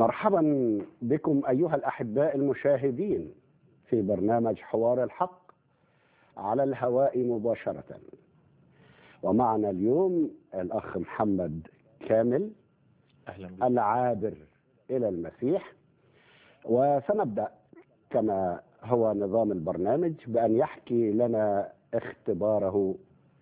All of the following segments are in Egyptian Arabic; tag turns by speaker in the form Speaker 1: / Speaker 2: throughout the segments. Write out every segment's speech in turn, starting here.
Speaker 1: مرحبا بكم أيها الأحباء المشاهدين في برنامج حوار الحق على الهواء مباشرة ومعنا اليوم الأخ محمد كامل
Speaker 2: اهلا بك
Speaker 1: العابر إلى المسيح وسنبدأ كما هو نظام البرنامج بأن يحكي لنا اختباره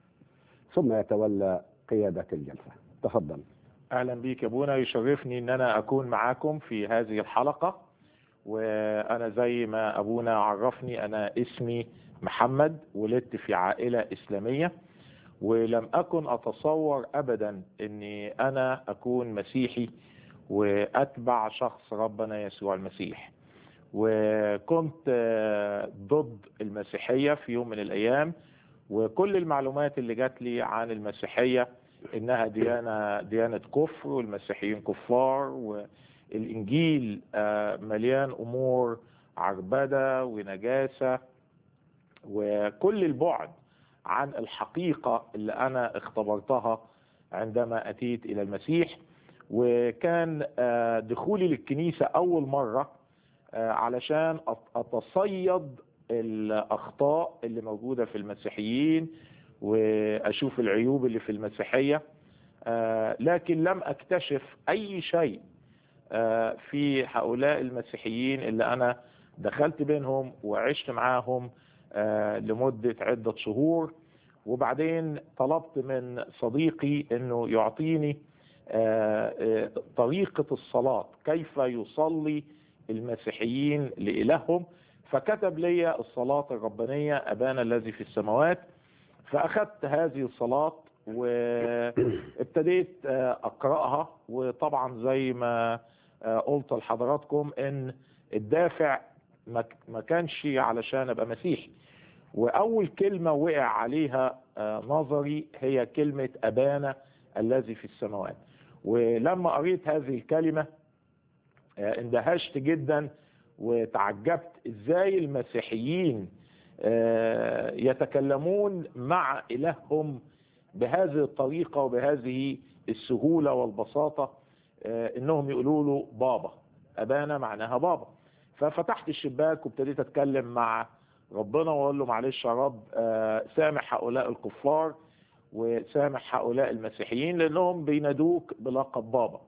Speaker 1: ثم يتولى قيادة الجلسة تفضل
Speaker 2: اهلا بيك يا ابونا يشرفني ان انا اكون معاكم في هذه الحلقه وانا زي ما ابونا عرفني انا اسمي محمد ولدت في عائله اسلاميه ولم اكن اتصور ابدا اني انا اكون مسيحي واتبع شخص ربنا يسوع المسيح وكنت آه، ضد المسيحيه في يوم من الايام وكل المعلومات اللي جات لي عن المسيحيه انها ديانه ديانه كفر والمسيحيين كفار والانجيل آه، مليان امور عربده ونجاسه وكل البعد عن الحقيقه اللي انا اختبرتها عندما اتيت الى المسيح وكان آه، دخولي للكنيسه اول مره آه، علشان أت- اتصيد الاخطاء اللي موجوده في المسيحيين واشوف العيوب اللي في المسيحيه آه، لكن لم اكتشف اي شيء آه، في هؤلاء المسيحيين اللي انا دخلت بينهم وعشت معاهم آه، لمده عده شهور وبعدين طلبت من صديقي انه يعطيني آه، آه، طريقه الصلاه كيف يصلي المسيحيين لالههم فكتب لي الصلاه الربانيه ابانا الذي في السماوات فاخذت هذه الصلاه وابتديت آه، اقراها وطبعا زي ما آه، قلت لحضراتكم ان الدافع ما ك- ما كانش علشان ابقى مسيحي واول كلمه وقع عليها آه، نظري هي كلمه ابانا الذي في السماوات ولما قريت هذه الكلمه آه، اندهشت جدا وتعجبت ازاي المسيحيين آه، يتكلمون مع الههم بهذه الطريقه وبهذه السهوله والبساطه آه، انهم يقولوا له بابا ابانا معناها بابا ففتحت الشباك وابتديت اتكلم مع ربنا واقول له معلش يا رب آه، سامح هؤلاء الكفار وسامح هؤلاء المسيحيين لانهم بينادوك بلقب بابا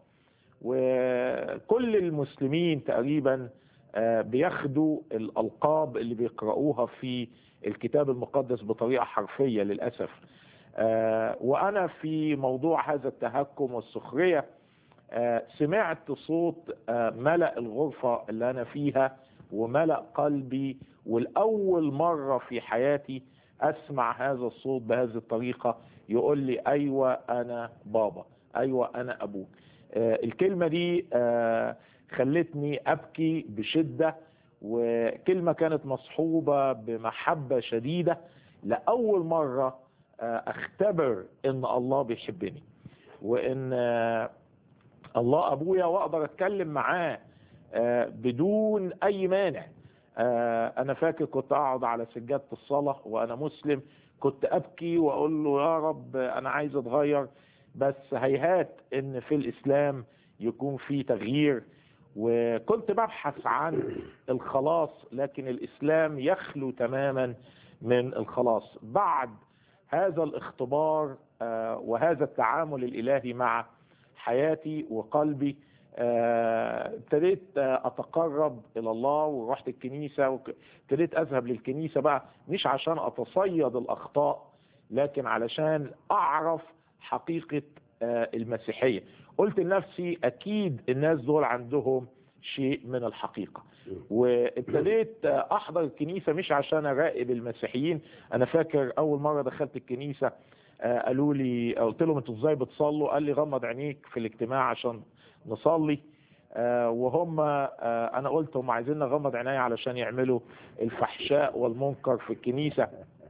Speaker 2: وكل المسلمين تقريبا آه، بياخدوا الالقاب اللي بيقرأوها في الكتاب المقدس بطريقه حرفيه للاسف آه، وانا في موضوع هذا التهكم والسخريه آه، سمعت صوت آه، ملأ الغرفه اللي انا فيها وملأ قلبي والاول مره في حياتي اسمع هذا الصوت بهذه الطريقه يقول لي ايوه انا بابا ايوه انا ابوك آه، الكلمه دي آه، خلتني ابكي بشده وكلمه كانت مصحوبه بمحبه شديده لاول مره آه، اختبر ان الله بيحبني وان آه، الله ابويا واقدر اتكلم معاه آه، بدون اي مانع آه، انا فاكر كنت اقعد على سجاده الصلاه وانا مسلم كنت ابكي واقول له يا رب انا عايز اتغير بس هيهات ان في الاسلام يكون في تغيير وكنت ببحث عن الخلاص لكن الاسلام يخلو تماما من الخلاص بعد هذا الاختبار آه، وهذا التعامل الالهي مع حياتي وقلبي آه، ابتديت آه، اتقرب الى الله ورحت الكنيسه وابتديت اذهب للكنيسه بقى مش عشان اتصيد الاخطاء لكن علشان اعرف حقيقه آه، المسيحيه قلت لنفسي اكيد الناس دول عندهم شيء من الحقيقه وابتديت آه، احضر الكنيسه مش عشان اراقب المسيحيين انا فاكر اول مره دخلت الكنيسه آه، قالوا لي قلت لهم انتوا ازاي بتصلوا قال لي غمض عينيك في الاجتماع عشان نصلي آه، وهم آه، انا قلت هم عايزين نغمض عيني علشان يعملوا الفحشاء والمنكر في الكنيسه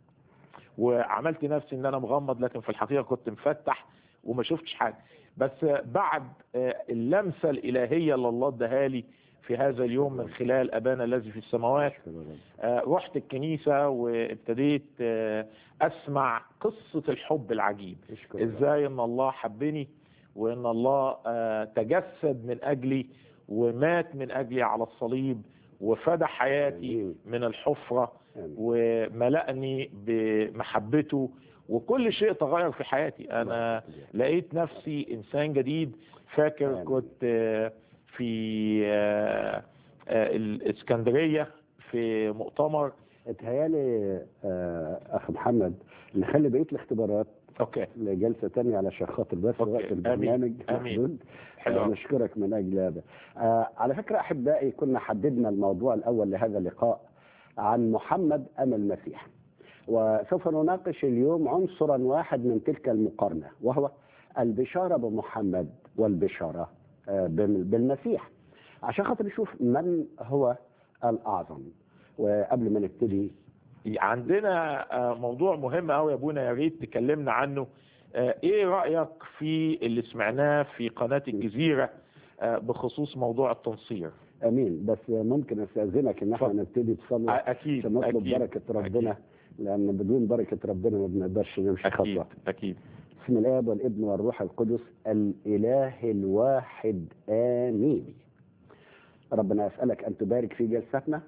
Speaker 2: وعملت نفسي ان انا مغمض لكن في الحقيقه كنت مفتح وما شفتش حاجه بس بعد آه، اللمسه الالهيه اللي الله اداها لي في هذا اليوم من خلال ابانا الذي في السماوات آه، رحت الكنيسه وابتديت آه، اسمع قصه الحب العجيب ازاي ان الله حبني وان الله آه، تجسد من اجلي ومات من اجلي على الصليب وفدى حياتي
Speaker 1: آمين.
Speaker 2: من الحفره
Speaker 1: آمين.
Speaker 2: وملأني بمحبته وكل شيء تغير في حياتي انا لقيت نفسي انسان جديد فاكر
Speaker 1: آمين.
Speaker 2: كنت آه، في آه، آه، الاسكندريه في مؤتمر
Speaker 1: اتهيالي آه، اخ محمد نخلي بقيه الاختبارات
Speaker 2: اوكي
Speaker 1: لجلسه تانية علشان خاطر بس
Speaker 2: أوكي.
Speaker 1: وقت البرنامج
Speaker 2: آمين.
Speaker 1: محدود
Speaker 2: حلو
Speaker 1: آه،
Speaker 2: أوي.
Speaker 1: نشكرك من اجل هذا آه، على فكره احبائي كنا حددنا الموضوع الاول لهذا اللقاء عن محمد ام المسيح وسوف نناقش اليوم عنصرا واحد من تلك المقارنه وهو البشاره بمحمد والبشاره آه، بال- بالمسيح عشان خاطر نشوف من هو الاعظم وقبل ما نبتدي
Speaker 2: عندنا آه، موضوع مهم قوي يا ابونا يا ريت تكلمنا عنه آه، ايه رايك في اللي سمعناه في قناه الجزيره آه، بخصوص موضوع التنصير
Speaker 1: امين بس ممكن استاذنك ان احنا
Speaker 2: اتفضل.
Speaker 1: نبتدي بصلاه
Speaker 2: آه، اكيد
Speaker 1: عشان نطلب
Speaker 2: اكيد
Speaker 1: بركه ربنا لان بدون بركه ربنا ما بنقدرش نمشي
Speaker 2: اكيد
Speaker 1: خطوه
Speaker 2: اكيد
Speaker 1: بسم الاب والابن والروح القدس الاله الواحد امين ربنا اسالك ان تبارك في جلستنا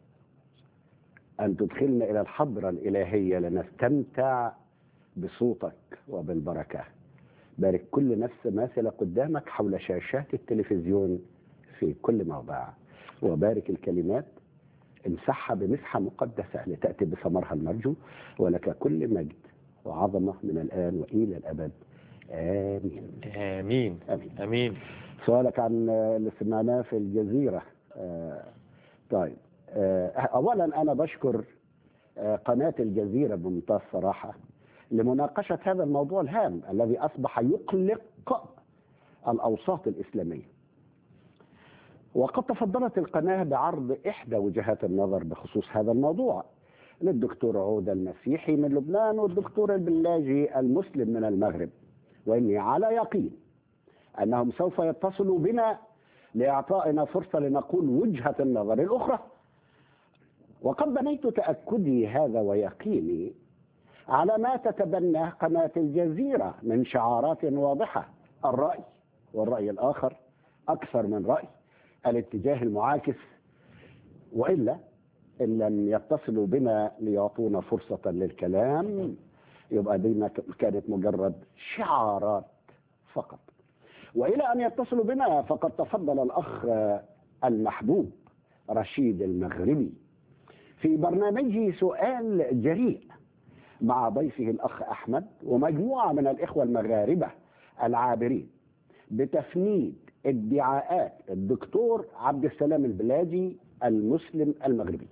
Speaker 1: ان تدخلنا الى الحضره الالهيه لنستمتع بصوتك وبالبركه بارك كل نفس ماثله قدامك حول شاشات التلفزيون في كل موضع وبارك الكلمات امسحها بمسحه مقدسه لتاتي بثمرها المرجو ولك كل مجد وعظمه من الان والى الابد امين
Speaker 2: امين
Speaker 1: امين
Speaker 2: امين
Speaker 1: سؤالك عن آه، اللي سمعناه في الجزيره آه، طيب آه، اولا انا بشكر آه، قناه الجزيره بمنتهى الصراحه لمناقشه هذا الموضوع الهام الذي اصبح يقلق الاوساط الاسلاميه وقد تفضلت القناه بعرض احدى وجهات النظر بخصوص هذا الموضوع للدكتور عودة المسيحي من لبنان والدكتور البلاجي المسلم من المغرب واني على يقين انهم سوف يتصلوا بنا لاعطائنا فرصه لنقول وجهه النظر الاخرى وقد بنيت تاكدي هذا ويقيني على ما تتبناه قناه الجزيره من شعارات واضحه الراي والراي الاخر اكثر من راي الاتجاه المعاكس والا ان لم يتصلوا بنا ليعطونا فرصه للكلام يبقى دي كانت مجرد شعارات فقط والى ان يتصلوا بنا فقد تفضل الاخ المحبوب رشيد المغربي في برنامجه سؤال جريء مع ضيفه الاخ احمد ومجموعه من الاخوه المغاربه العابرين بتفنيد ادعاءات الدكتور عبد السلام البلاجي المسلم المغربي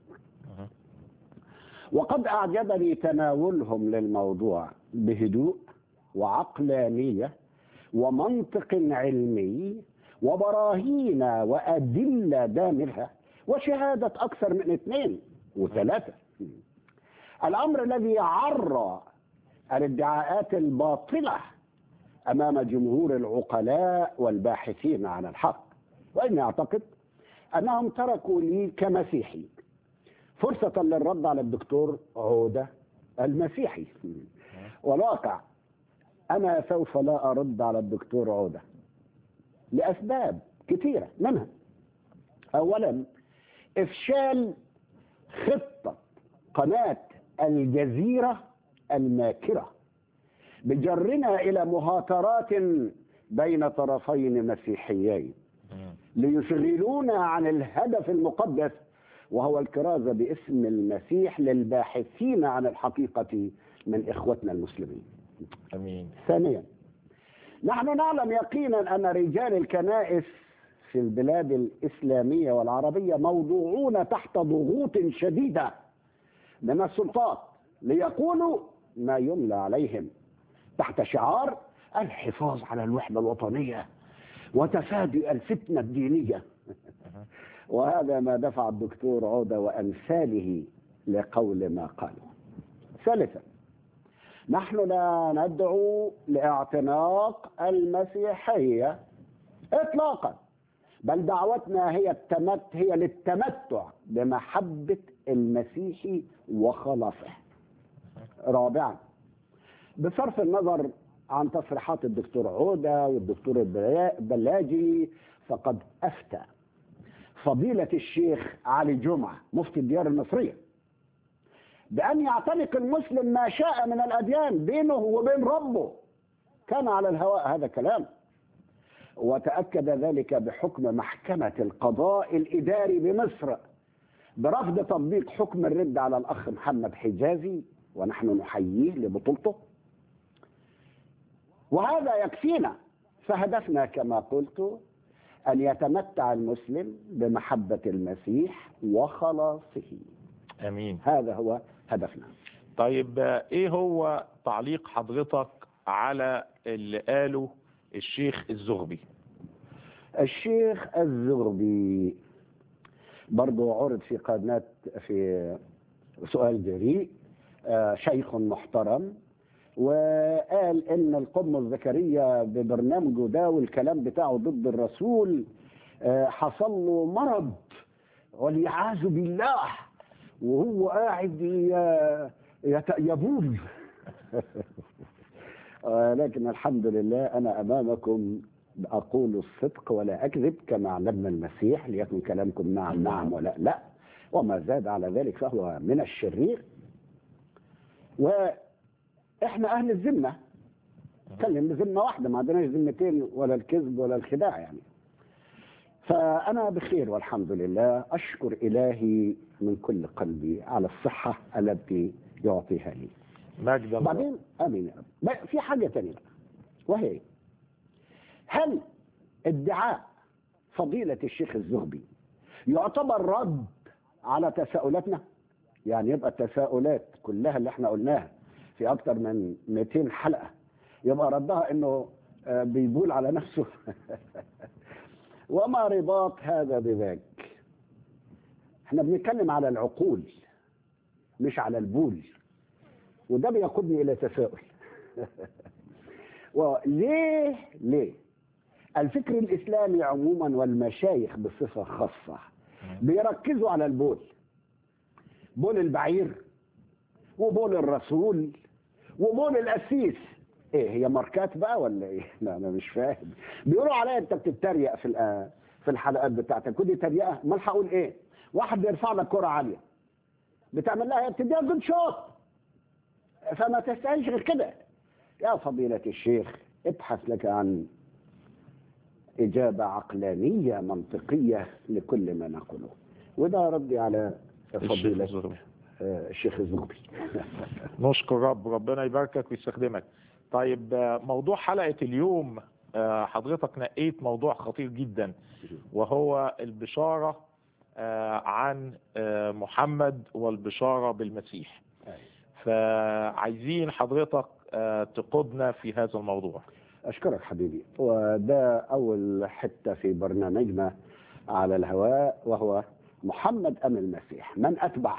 Speaker 1: وقد اعجبني تناولهم للموضوع بهدوء وعقلانيه ومنطق علمي وبراهين وأدلة دامغة وشهادة أكثر من اثنين وثلاثة الأمر الذي عرى الادعاءات الباطلة أمام جمهور العقلاء والباحثين عن الحق وإني أعتقد أنهم تركوا لي كمسيحي فرصة للرد على الدكتور عودة المسيحي والواقع أنا سوف لا أرد على الدكتور عودة لأسباب كثيرة منها أولا إفشال خطة قناة الجزيرة الماكرة بجرنا إلى مهاترات بين طرفين مسيحيين ليشغلونا عن الهدف المقدس وهو الكرازة باسم المسيح للباحثين عن الحقيقة من إخوتنا المسلمين
Speaker 2: امين
Speaker 1: ثانيا نحن نعلم يقينا ان رجال الكنائس في البلاد الاسلاميه والعربيه موضوعون تحت ضغوط شديده من السلطات ليقولوا ما يملى عليهم تحت شعار الحفاظ على الوحده الوطنيه وتفادي الفتنه الدينيه وهذا ما دفع الدكتور عوده وامثاله لقول ما قالوا ثالثا نحن لا ندعو لاعتناق المسيحية إطلاقا بل دعوتنا هي التمت هي للتمتع بمحبة المسيح وخلاصه رابعا بصرف النظر عن تصريحات الدكتور عودة والدكتور البلاجي فقد أفتى فضيلة الشيخ علي جمعة مفتي الديار المصرية بأن يعتنق المسلم ما شاء من الأديان بينه وبين ربه كان على الهواء هذا كلام وتأكد ذلك بحكم محكمة القضاء الإداري بمصر برفض تطبيق حكم الرد على الأخ محمد حجازي ونحن نحييه لبطولته وهذا يكفينا فهدفنا كما قلت أن يتمتع المسلم بمحبة المسيح وخلاصه
Speaker 2: امين
Speaker 1: هذا هو هدفنا
Speaker 2: طيب آه، ايه هو تعليق حضرتك على اللي قاله الشيخ الزغبي
Speaker 1: الشيخ الزغبي برضو عرض في قناة في سؤال جريء آه، شيخ محترم وقال ان القم زكريا ببرنامجه ده والكلام بتاعه ضد الرسول آه، حصل له مرض والعياذ بالله وهو قاعد ي- يت- يبول آه، لكن الحمد لله انا امامكم اقول الصدق ولا اكذب كما علمنا المسيح ليكن كلامكم نعم نعم ولا لا وما زاد على ذلك فهو من الشرير واحنا اهل الذمه نتكلم بذمه واحده ما عندناش ذمتين ولا الكذب ولا الخداع يعني فانا بخير والحمد لله اشكر الهي من كل قلبي على الصحه التي يعطيها لي
Speaker 2: مجد الله
Speaker 1: بعدين امين يا رب بقى في حاجه ثانيه بقى وهي هل ادعاء فضيله الشيخ الزهبي يعتبر رد على تساؤلاتنا يعني يبقى التساؤلات كلها اللي احنا قلناها في اكتر من 200 حلقه يبقى ردها انه آه، بيبول على نفسه وما رباط هذا بذاك احنا بنتكلم على العقول مش على البول وده بيقودني الى تساؤل وليه ليه الفكر الاسلامي عموما والمشايخ بصفه خاصه بيركزوا على البول بول البعير وبول الرسول وبول القسيس ايه هي ماركات بقى ولا ايه لا انا مش فاهم بيقولوا عليا انت بتتريق في الآ- في الحلقات بتاعتك ودي تريقه امال هقول ايه واحد بيرفع لك كره عاليه بتعمل لها بتديها جود شوت فما تستاهلش غير كده يا فضيلة الشيخ ابحث لك عن إجابة عقلانية منطقية لكل ما نقوله وده ردي على
Speaker 2: الشيخ
Speaker 1: فضيلة
Speaker 2: الزغبي
Speaker 1: آه، الشيخ الزغبي
Speaker 2: نشكر رب ربنا يباركك ويستخدمك طيب آه، موضوع حلقة اليوم آه، حضرتك نقيت موضوع خطير جدا وهو البشارة آه، عن آه، محمد والبشارة بالمسيح فعايزين حضرتك آه، تقودنا في هذا الموضوع
Speaker 1: أشكرك حبيبي وده أول حتة في برنامجنا على الهواء وهو محمد أم المسيح من أتبع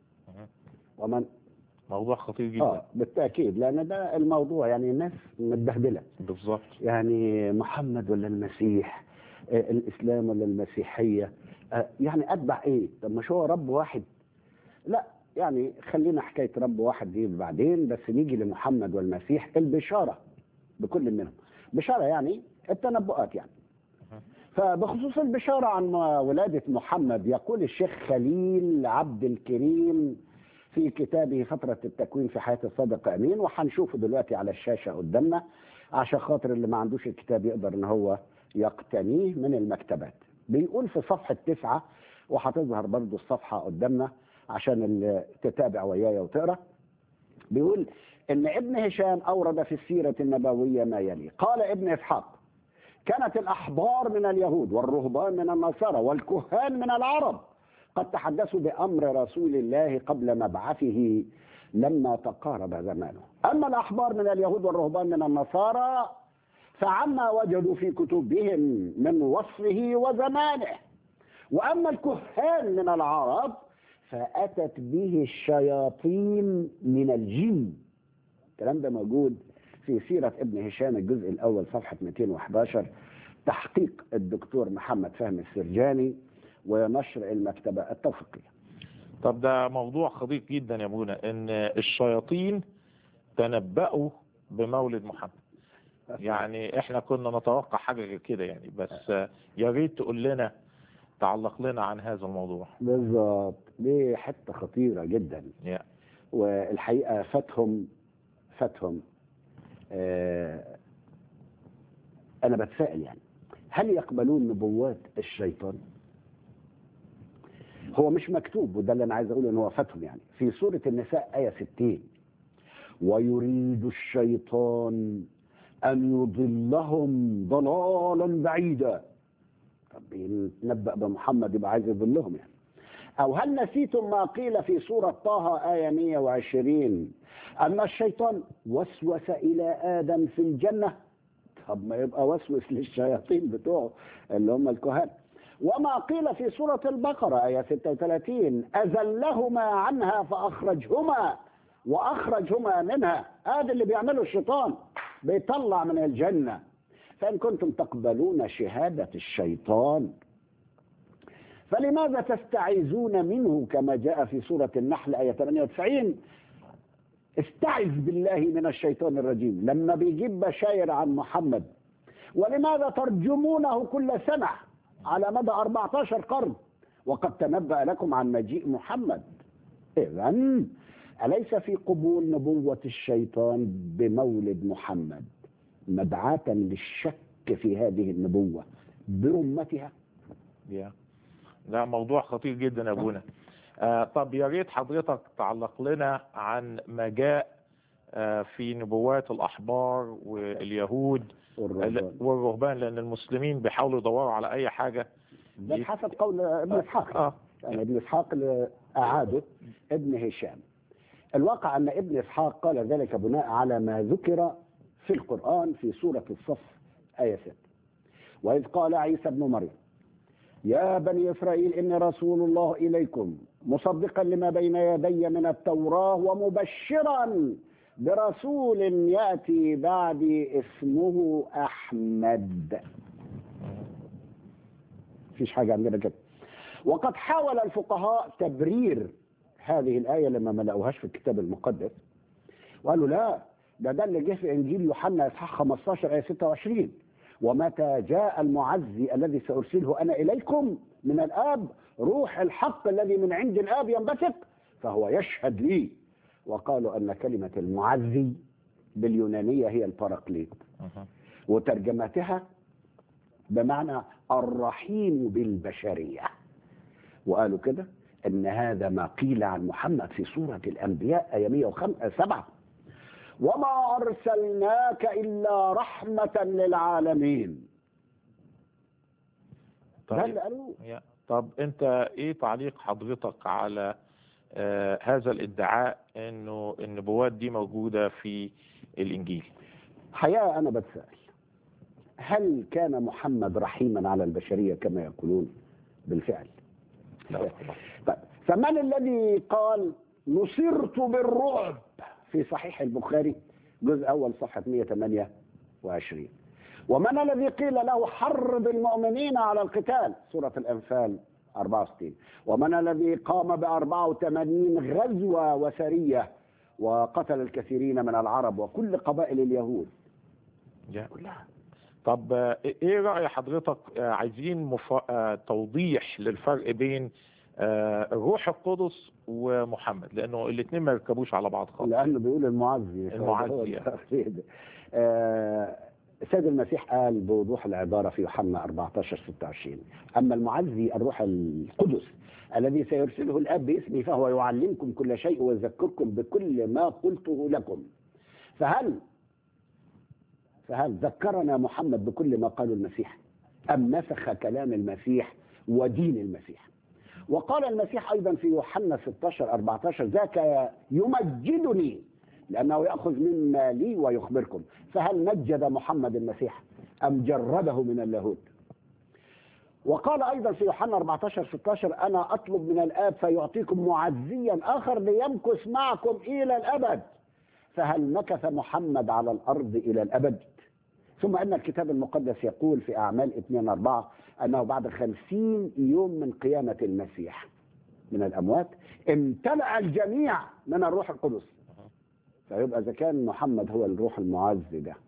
Speaker 1: ومن
Speaker 2: موضوع خطير جدا
Speaker 1: آه بالتأكيد لأن ده الموضوع يعني الناس متبهدلة
Speaker 2: بالظبط
Speaker 1: يعني محمد ولا المسيح آه، الاسلام ولا المسيحيه آه، يعني اتبع ايه طب مش هو رب واحد لا يعني خلينا حكايه رب واحد دي بعدين بس نيجي لمحمد والمسيح البشاره بكل منهم بشاره يعني التنبؤات يعني فبخصوص البشارة عن ولادة محمد يقول الشيخ خليل عبد الكريم في كتابه فترة التكوين في حياة الصادق أمين وهنشوفه دلوقتي على الشاشة قدامنا عشان خاطر اللي ما عندوش الكتاب يقدر ان هو يقتنيه من المكتبات بيقول في صفحة تسعة وهتظهر برضو الصفحة قدامنا عشان اللي تتابع ويايا وتقرأ بيقول ان ابن هشام اورد في السيرة النبوية ما يلي قال ابن اسحاق كانت الاحبار من اليهود والرهبان من النصارى والكهان من العرب قد تحدثوا بامر رسول الله قبل مبعثه لما تقارب زمانه اما الاحبار من اليهود والرهبان من النصارى فعما وجدوا في كتبهم من وصفه وزمانه واما الكهان من العرب فاتت به الشياطين من الجن الكلام ده موجود في سيرة ابن هشام الجزء الأول صفحة 211 تحقيق الدكتور محمد فهمي السرجاني ونشر المكتبة التوفيقية
Speaker 2: طب ده موضوع خطير جدا يا ابونا ان الشياطين تنبأوا بمولد محمد يعني احنا كنا نتوقع حاجة غير كده يعني بس آه، يا ريت تقول لنا تعلق لنا عن هذا الموضوع
Speaker 1: بالظبط دي حته خطيره جدا
Speaker 2: يا.
Speaker 1: والحقيقه فاتهم فاتهم آه انا بتساءل يعني هل يقبلون نبوات الشيطان هو مش مكتوب وده اللي انا عايز اقوله ان هو فاتهم يعني في سوره النساء ايه 60 ويريد الشيطان ان يضلهم ضلالا بعيدا طب يتنبأ بمحمد يبقى عايز يضلهم يعني أو هل نسيتم ما قيل في سورة طه آية 120 أن الشيطان وسوس إلى آدم في الجنة طب ما يبقى وسوس للشياطين بتوعه اللي هم الكهان وما قيل في سورة البقرة آية 36 أزلهما عنها فأخرجهما وأخرجهما منها هذا اللي بيعمله الشيطان بيطلع من الجنة فإن كنتم تقبلون شهادة الشيطان فلماذا تستعيذون منه كما جاء في سورة النحل آية 98 استعذ بالله من الشيطان الرجيم لما بيجيب بشاير عن محمد ولماذا ترجمونه كل سنة على مدى 14 قرن وقد تنبأ لكم عن مجيء محمد إذا أليس في قبول نبوة الشيطان بمولد محمد مدعاة للشك في هذه النبوة برمتها
Speaker 2: يا. لا موضوع خطير جدا يا ابونا آه طب يا ريت حضرتك تعلق لنا عن ما جاء آه في نبوات الأحبار واليهود
Speaker 1: والرهبان
Speaker 2: والرهبان لأن المسلمين بيحاولوا يدوروا على أي حاجة
Speaker 1: ده حسب قول ابن إسحاق
Speaker 2: آه.
Speaker 1: يعني ابن إسحاق اللي أعاده ابن هشام الواقع أن ابن إسحاق قال ذلك بناء على ما ذكر في القرآن في سورة الصف آية 6 وإذ قال عيسى ابن مريم يا بني إسرائيل إني رسول الله إليكم مصدقا لما بين يدي من التوراة ومبشرا برسول يأتي بعدي اسمه أحمد فيش حاجة عندنا كده وقد حاول الفقهاء تبرير هذه الآية لما ما لقوهاش في الكتاب المقدس وقالوا لا ده ده اللي جه في إنجيل يوحنا إصحاح 15 آية 26 ومتى جاء المعزي الذي سأرسله أنا إليكم من الآب روح الحق الذي من عند الآب ينبثق فهو يشهد لي وقالوا أن كلمة المعزي باليونانية هي الباراكليت
Speaker 2: أها.
Speaker 1: وترجمتها بمعنى الرحيم بالبشرية وقالوا كده ان هذا ما قيل عن محمد في سورة الانبياء آية 107 وما ارسلناك الا رحمة للعالمين ده اللي
Speaker 2: طيب
Speaker 1: قالوه
Speaker 2: يا. طب أنت إيه تعليق حضرتك على آه هذا الادعاء إنه النبوات دي موجودة في الإنجيل
Speaker 1: حقيقة انا بتسأل هل كان محمد رحيما على البشرية كما يقولون بالفعل
Speaker 2: لا طبعا
Speaker 1: طيب فمن الذي قال نصرت بالرعب في صحيح البخاري جزء أول صفحة 128 ومن الذي قيل له حرض المؤمنين على القتال سورة الأنفال 64 ومن الذي قام ب 84 غزوة وسرية وقتل الكثيرين من العرب وكل قبائل اليهود
Speaker 2: يا.
Speaker 1: كلها
Speaker 2: طب آه، ايه رأي حضرتك آه، عايزين مف... آه، توضيح للفرق بين آه، الروح القدس ومحمد لانه الاثنين ما يركبوش على بعض خالص
Speaker 1: لانه بيقول المعزي
Speaker 2: المعزي.
Speaker 1: آه، السيد المسيح قال بوضوح العبارة في يوحنا 14 26 أما المعزي الروح القدس الذي سيرسله الآب باسمي فهو يعلمكم كل شيء ويذكركم بكل ما قلته لكم فهل فهل ذكرنا محمد بكل ما قاله المسيح أم نسخ كلام المسيح ودين المسيح وقال المسيح أيضا في يوحنا 16 14 ذاك يمجدني لأنه يأخذ مما لي ويخبركم فهل مجد محمد المسيح أم جرده من اللاهوت وقال أيضا في يوحنا 14 16 أنا أطلب من الآب فيعطيكم معزيا آخر ليمكث معكم إلى الأبد فهل مكث محمد على الأرض إلى الأبد ثم أن الكتاب المقدس يقول في أعمال 2 4 أنه بعد خمسين يوم من قيامة المسيح من الأموات امتلأ الجميع من الروح القدس فيبقى إذا كان محمد هو الروح المعز ده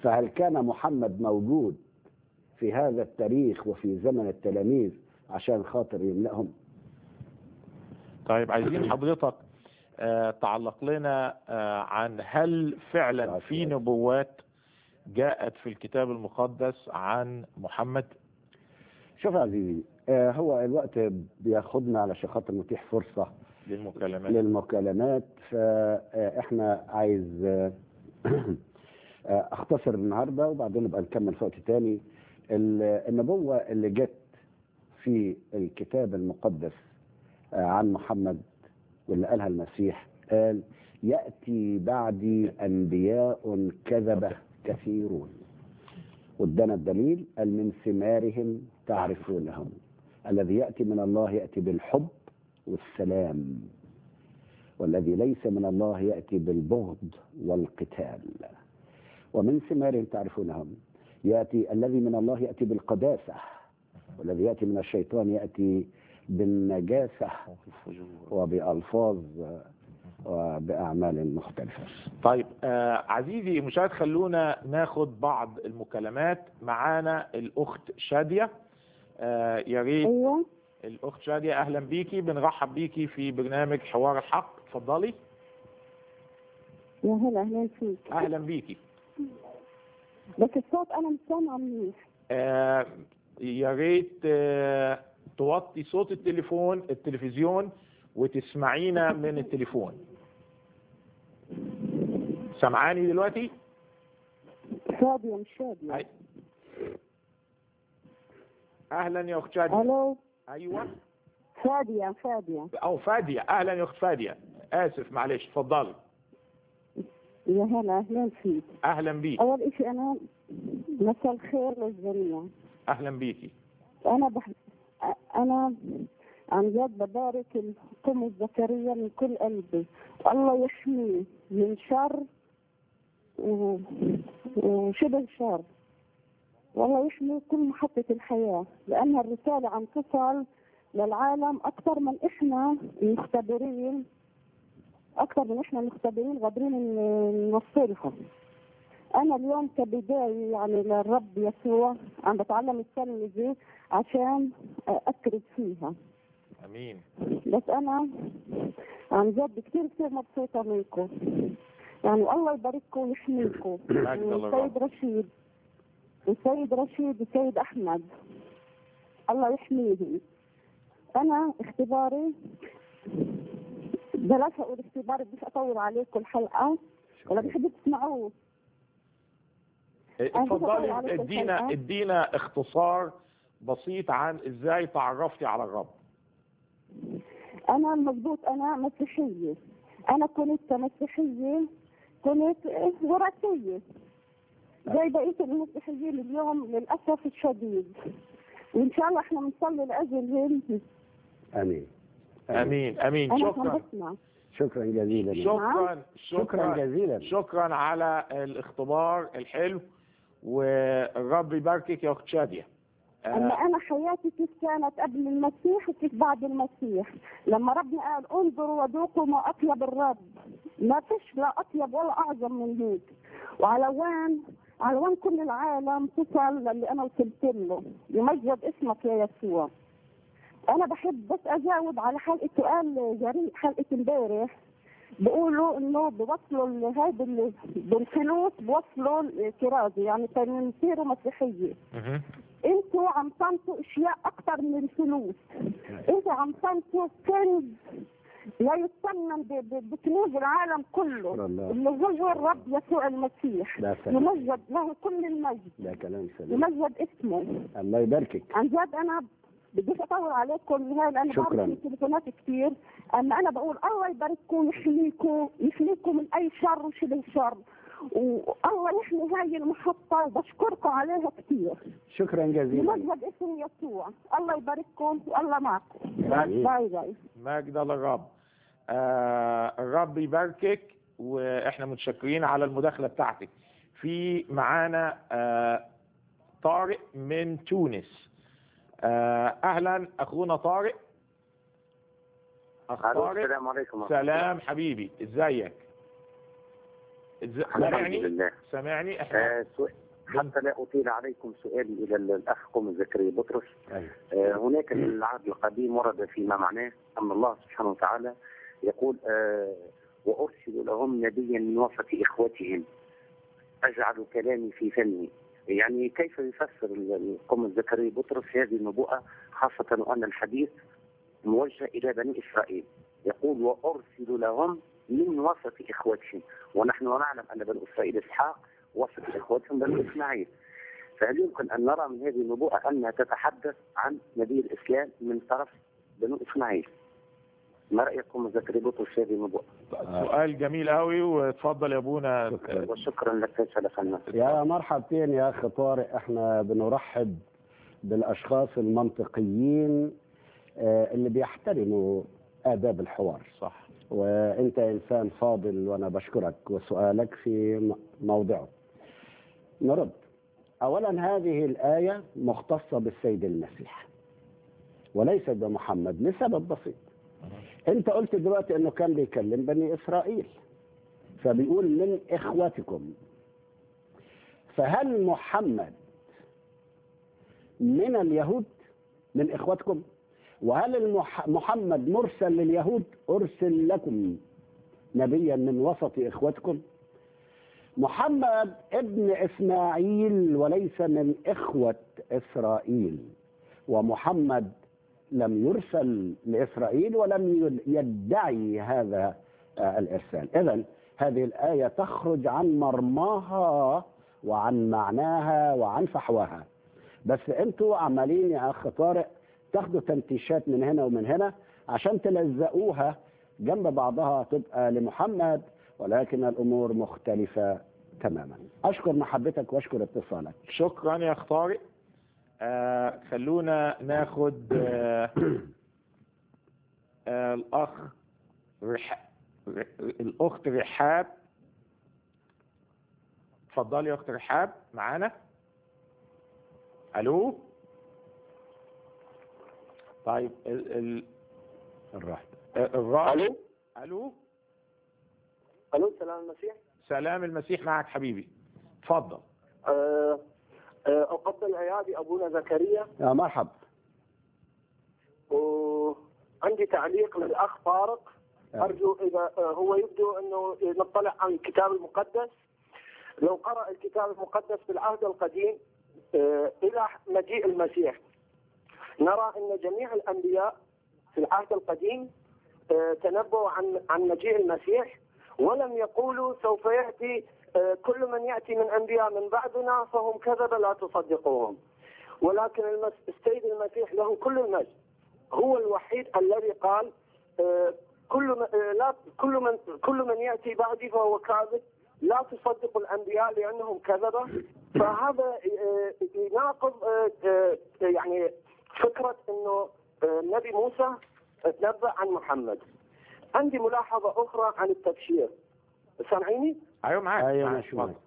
Speaker 1: فهل كان محمد موجود في هذا التاريخ وفي زمن التلاميذ عشان خاطر يملأهم
Speaker 2: طيب عايزين حضرتك آه، تعلق لنا آه، عن هل فعلا في نبوات جاءت في الكتاب المقدس عن محمد
Speaker 1: شوف يا عزيزي آه، هو الوقت بياخدنا علشان خاطر نتيح فرصة
Speaker 2: للمكالمات
Speaker 1: للمكالمات فاحنا عايز آه، آه، اختصر النهارده وبعدين نبقى نكمل في وقت تاني ال- النبوة اللي جت في الكتاب المقدس آه، عن محمد واللي قالها المسيح قال يأتي بعدي أنبياء كذبة كثيرون وادانا الدليل قال من ثمارهم تعرفونهم الذي يأتي من الله يأتي بالحب والسلام والذي ليس من الله يأتي بالبغض والقتال ومن ثمارهم تعرفونهم يأتي الذي من الله يأتي بالقداسة والذي يأتي من الشيطان يأتي بالنجاسة وبألفاظ وبأعمال مختلفة
Speaker 2: طيب آه عزيزي مشاهد خلونا ناخد بعض المكالمات معانا الأخت شادية آه يا ريت
Speaker 3: ايوه
Speaker 2: الأخت شادية أهلا بيكي بنرحب بيكي في برنامج حوار الحق اتفضلي
Speaker 3: يا هلا اهلا فيك
Speaker 2: أهلا بيكي
Speaker 3: بس الصوت انا مش سامعه منيح
Speaker 2: آه يا ريت آه توطي صوت التليفون التلفزيون وتسمعينا من التليفون سمعاني دلوقتي
Speaker 3: شاديه مش شاديه
Speaker 2: أي. اهلا يا اخت شاديه
Speaker 3: الو
Speaker 2: ايوه
Speaker 3: شاديه شاديه
Speaker 2: او فاديه اهلا يا اخت فاديه اسف معلش اتفضلي
Speaker 3: يا هلا اهلا فيك
Speaker 2: اهلا بيك
Speaker 3: اول اشي انا مساء الخير للجميع
Speaker 2: اهلا بيكي
Speaker 3: انا بح... انا عن جد ببارك القم الزكريا من كل قلبي والله يحميه من شر و... وشبه شر والله يحمي كل محطة الحياة لأنها الرسالة عم تصل للعالم أكثر من إحنا المختبرين أكثر من إحنا المختبرين قادرين ن- نوصلها أنا اليوم كبداية يعني للرب يسوع عم بتعلم التلمذة عشان أكرد فيها
Speaker 2: امين
Speaker 3: بس انا عن جد كثير كثير مبسوطه منكم يعني الله يبارككم ويحميكم
Speaker 2: مجد الله
Speaker 3: والسيد رشيد والسيد رشيد والسيد احمد الله يحميهم انا اختباري بلاش اقول اختباري بديش اطول عليكم الحلقه ولا بحب تسمعوه
Speaker 2: اتفضلي
Speaker 3: عليك
Speaker 2: ادينا
Speaker 3: الحلقة.
Speaker 2: ادينا اختصار بسيط عن ازاي تعرفتي على الرب
Speaker 3: انا مضبوط انا مسيحيه انا كنت كمسيحيه كنت وراثيه زي بقيه المسيحيين اليوم للاسف الشديد وان شاء الله احنا بنصلي لاجلهم
Speaker 1: امين
Speaker 2: امين امين
Speaker 3: انا عم
Speaker 2: شكرا
Speaker 3: بسمع
Speaker 1: شكرا جزيلا
Speaker 2: شكرا
Speaker 1: شكرا
Speaker 2: شكرا
Speaker 1: جزيلا
Speaker 2: شكرا على الاختبار الحلو والرب يباركك يا اخت شاديه
Speaker 3: اما
Speaker 2: آه،
Speaker 3: انا حياتي كيف كانت قبل المسيح وكيف بعد المسيح لما ربنا قال انظروا وذوقوا ما اطيب الرب ما فيش لا اطيب ولا اعظم من هيك وعلى وين على وين كل العالم تصل للي انا وصلت له يمجد اسمك يا يسوع انا بحب بس اجاوب على حلقه سؤال جريء حلقه امبارح بيقولوا انه بوصلوا ال- هيدا ال- بالفلوس بوصلوا الكرازه يعني كانوا يصيروا مسيحيه
Speaker 2: مهم.
Speaker 3: انتوا عم تنسوا اشياء اكثر من الفلوس انتوا عم تنسوا كنز لا يثمن ب- ب- بكنوز العالم كله
Speaker 1: شكرا الله.
Speaker 3: اللي هو الرب يسوع المسيح
Speaker 1: لا سلام.
Speaker 3: يمجد له كل المجد
Speaker 1: ده كلام سليم
Speaker 3: يمجد اسمه
Speaker 1: الله يباركك
Speaker 3: عن جد انا بديش اطول عليكم هاي لان
Speaker 1: شكراً.
Speaker 3: بعرف في تليفونات كثير اما انا بقول الله يبارككم ويحميكم يحميكم من اي شر وشبه شر والله يحمي هاي المحطه وبشكركم عليها كثير
Speaker 1: شكرا جزيلا
Speaker 3: يمجد اسم يسوع الله يبارككم والله معكم
Speaker 1: آمين.
Speaker 3: باي باي
Speaker 2: مجد للرب آه الرب يباركك واحنا متشكرين على المداخله بتاعتك في معانا آه طارق من تونس آه اهلا اخونا طارق اخ
Speaker 4: الو
Speaker 2: طارق
Speaker 4: السلام عليكم
Speaker 2: سلام حبيبي ازيك إز-
Speaker 4: الحمد
Speaker 2: سامعني
Speaker 4: لله
Speaker 2: سامعني احنا
Speaker 4: آه، سؤال- حتى لا أطيل عليكم سؤالي إلى الأخ قوم زكريا بطرس
Speaker 1: أيوة.
Speaker 4: آه، هناك في العهد القديم ورد فيما معناه أن الله سبحانه وتعالى يقول آه، وأرسل لهم نبيا من وسط إخوتهم أجعل كلامي في فمه يعني كيف يفسر ال- قوم زكريا بطرس هذه النبوءة خاصة وأن الحديث موجه إلى بني إسرائيل يقول وأرسل لهم من وسط إخوتهم ونحن نعلم أن بني إسرائيل إسحاق وسط إخوتهم بني إسماعيل فهل يمكن أن نرى من هذه النبوءة أنها تتحدث عن نبي الإسلام من طرف بنو إسماعيل ما رأيكم زكريا بطرس في هذه النبوءة
Speaker 2: سؤال جميل قوي واتفضل يا ابونا
Speaker 1: شكراً.
Speaker 4: وشكرا لك سلف الناس
Speaker 1: يا مرحبتين يا اخي طارق احنا بنرحب بالاشخاص المنطقيين آه، اللي بيحترموا آداب الحوار
Speaker 2: صح
Speaker 1: وانت انسان فاضل وانا بشكرك وسؤالك في م- موضعه نرد اولا هذه الايه مختصه بالسيد المسيح وليست بمحمد لسبب بسيط انت قلت دلوقتي انه كان بيكلم بني اسرائيل فبيقول من اخوتكم فهل محمد من اليهود من اخوتكم وهل المح... محمد مرسل لليهود ارسل لكم نبيا من وسط اخوتكم محمد ابن اسماعيل وليس من اخوه اسرائيل ومحمد لم يرسل لاسرائيل ولم يدعي هذا آه، الارسال اذا هذه الايه تخرج عن مرماها وعن معناها وعن فحواها بس انتوا عمالين يا اخ طارق تاخدوا تنتيشات من هنا ومن هنا عشان تلزقوها جنب بعضها تبقى لمحمد ولكن الامور مختلفه تماما اشكر محبتك واشكر اتصالك
Speaker 2: شكرا يا اخ طارق آه خلونا ناخد آه آه الاخ رح... ر... الاخت رحاب اتفضلي يا اخت رحاب معانا الو طيب ال... ال...
Speaker 1: الراحه
Speaker 2: الراجل
Speaker 5: الو
Speaker 2: الو
Speaker 5: الو سلام المسيح
Speaker 2: سلام المسيح معك حبيبي اتفضل
Speaker 5: أه أه اقبل ايادي ابونا زكريا
Speaker 1: يا مرحب
Speaker 5: وعندي تعليق للاخ طارق ارجو اذا آه، هو يبدو انه نطلع عن الكتاب المقدس لو قرا الكتاب المقدس في العهد القديم آه، الى مجيء المسيح نرى ان جميع الانبياء في العهد القديم آه، تنبؤوا عن عن مجيء المسيح ولم يقولوا سوف ياتي آه، كل من ياتي من انبياء من بعدنا فهم كذبه لا تصدقوهم ولكن المس... السيد المسيح له كل المجد هو الوحيد الذي قال آه، كل من آه، لا كل من كل من ياتي بعدي فهو كاذب لا تصدقوا الانبياء لانهم كذبه فهذا آه، يناقض آه، آه، يعني فكره انه آه، النبي موسى تنبأ عن محمد عندي ملاحظه اخرى عن التبشير سامعيني؟
Speaker 2: ايوه معاك
Speaker 1: ايوه
Speaker 2: معاك.
Speaker 1: ماشي
Speaker 2: اتفضل.
Speaker 1: معاك.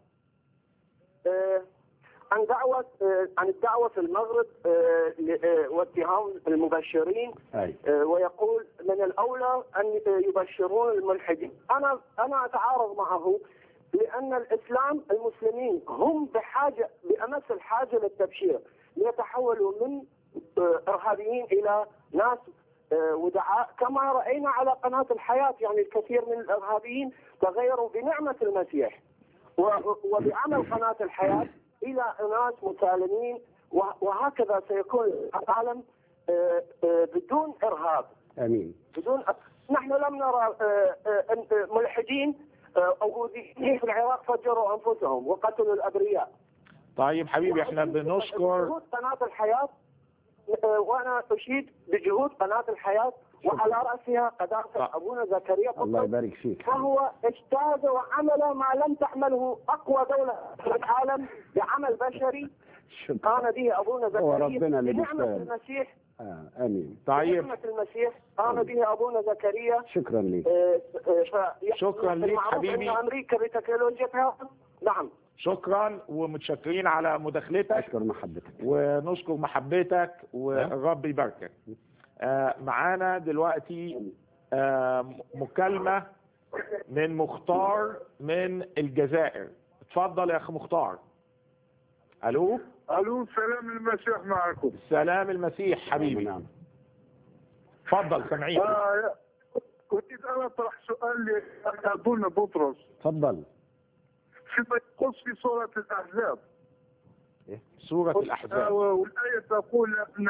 Speaker 5: آه، عن دعوة آه، عن الدعوة في المغرب آه، ل- آه، واتهام المبشرين
Speaker 1: ايوه
Speaker 5: آه، ويقول من الأولى أن يبشرون الملحدين أنا أنا أتعارض معه لأن الإسلام المسلمين هم بحاجة بأمس الحاجة للتبشير ليتحولوا من آه، إرهابيين إلى ناس آه، ودعاء كما رأينا على قناة الحياة يعني الكثير من الإرهابيين تغيروا بنعمة المسيح و- وبعمل قناة الحياة إلى أناس مسالمين وه- وهكذا سيكون العالم آه، آه، بدون إرهاب
Speaker 1: امين
Speaker 5: بدون نحن لم نرى آه، آه، أن- آه، ملحدين آه، أو أوذيين في العراق فجروا أنفسهم وقتلوا الأبرياء
Speaker 2: طيب حبيبي احنا بنشكر
Speaker 5: جهود قناة الحياة آه، وأنا أشيد بجهود قناة الحياة وعلى رأسها قداسة
Speaker 2: طيب.
Speaker 5: أبونا زكريا
Speaker 1: الله
Speaker 5: قطب
Speaker 1: يبارك فيك
Speaker 5: فهو اجتاز وعمل ما لم تعمله اقوى دوله في العالم بعمل بشري
Speaker 1: شكرا
Speaker 5: قام به ابونا
Speaker 1: هو
Speaker 5: زكريا
Speaker 1: ربنا اللي
Speaker 5: بنعمه
Speaker 1: بيستاهل.
Speaker 5: المسيح
Speaker 1: آه. امين
Speaker 2: طيب
Speaker 5: بنعمه المسيح قام به ابونا زكريا
Speaker 1: شكرا لك
Speaker 5: آه، آه، ف-
Speaker 2: شكراً ليك
Speaker 5: المعروف
Speaker 2: حبيبي.
Speaker 5: ان امريكا بتكنولوجيتها نعم
Speaker 2: شكرا ومتشكرين على مداخلتك
Speaker 1: اشكر محبتك
Speaker 2: ونشكر محبتك والرب يباركك آه معانا دلوقتي آه مكالمة من مختار من الجزائر اتفضل يا اخ مختار الو
Speaker 6: الو سلام المسيح معكم
Speaker 2: سلام المسيح حبيبي
Speaker 1: نعم
Speaker 2: اتفضل سامعين
Speaker 6: آه اريد ان اطرح سؤال لاظن بطرس
Speaker 1: تفضل
Speaker 6: فيما يخص في سوره الاحزاب
Speaker 2: سورة
Speaker 6: آه،
Speaker 2: الأحزاب
Speaker 6: والايه تقول ان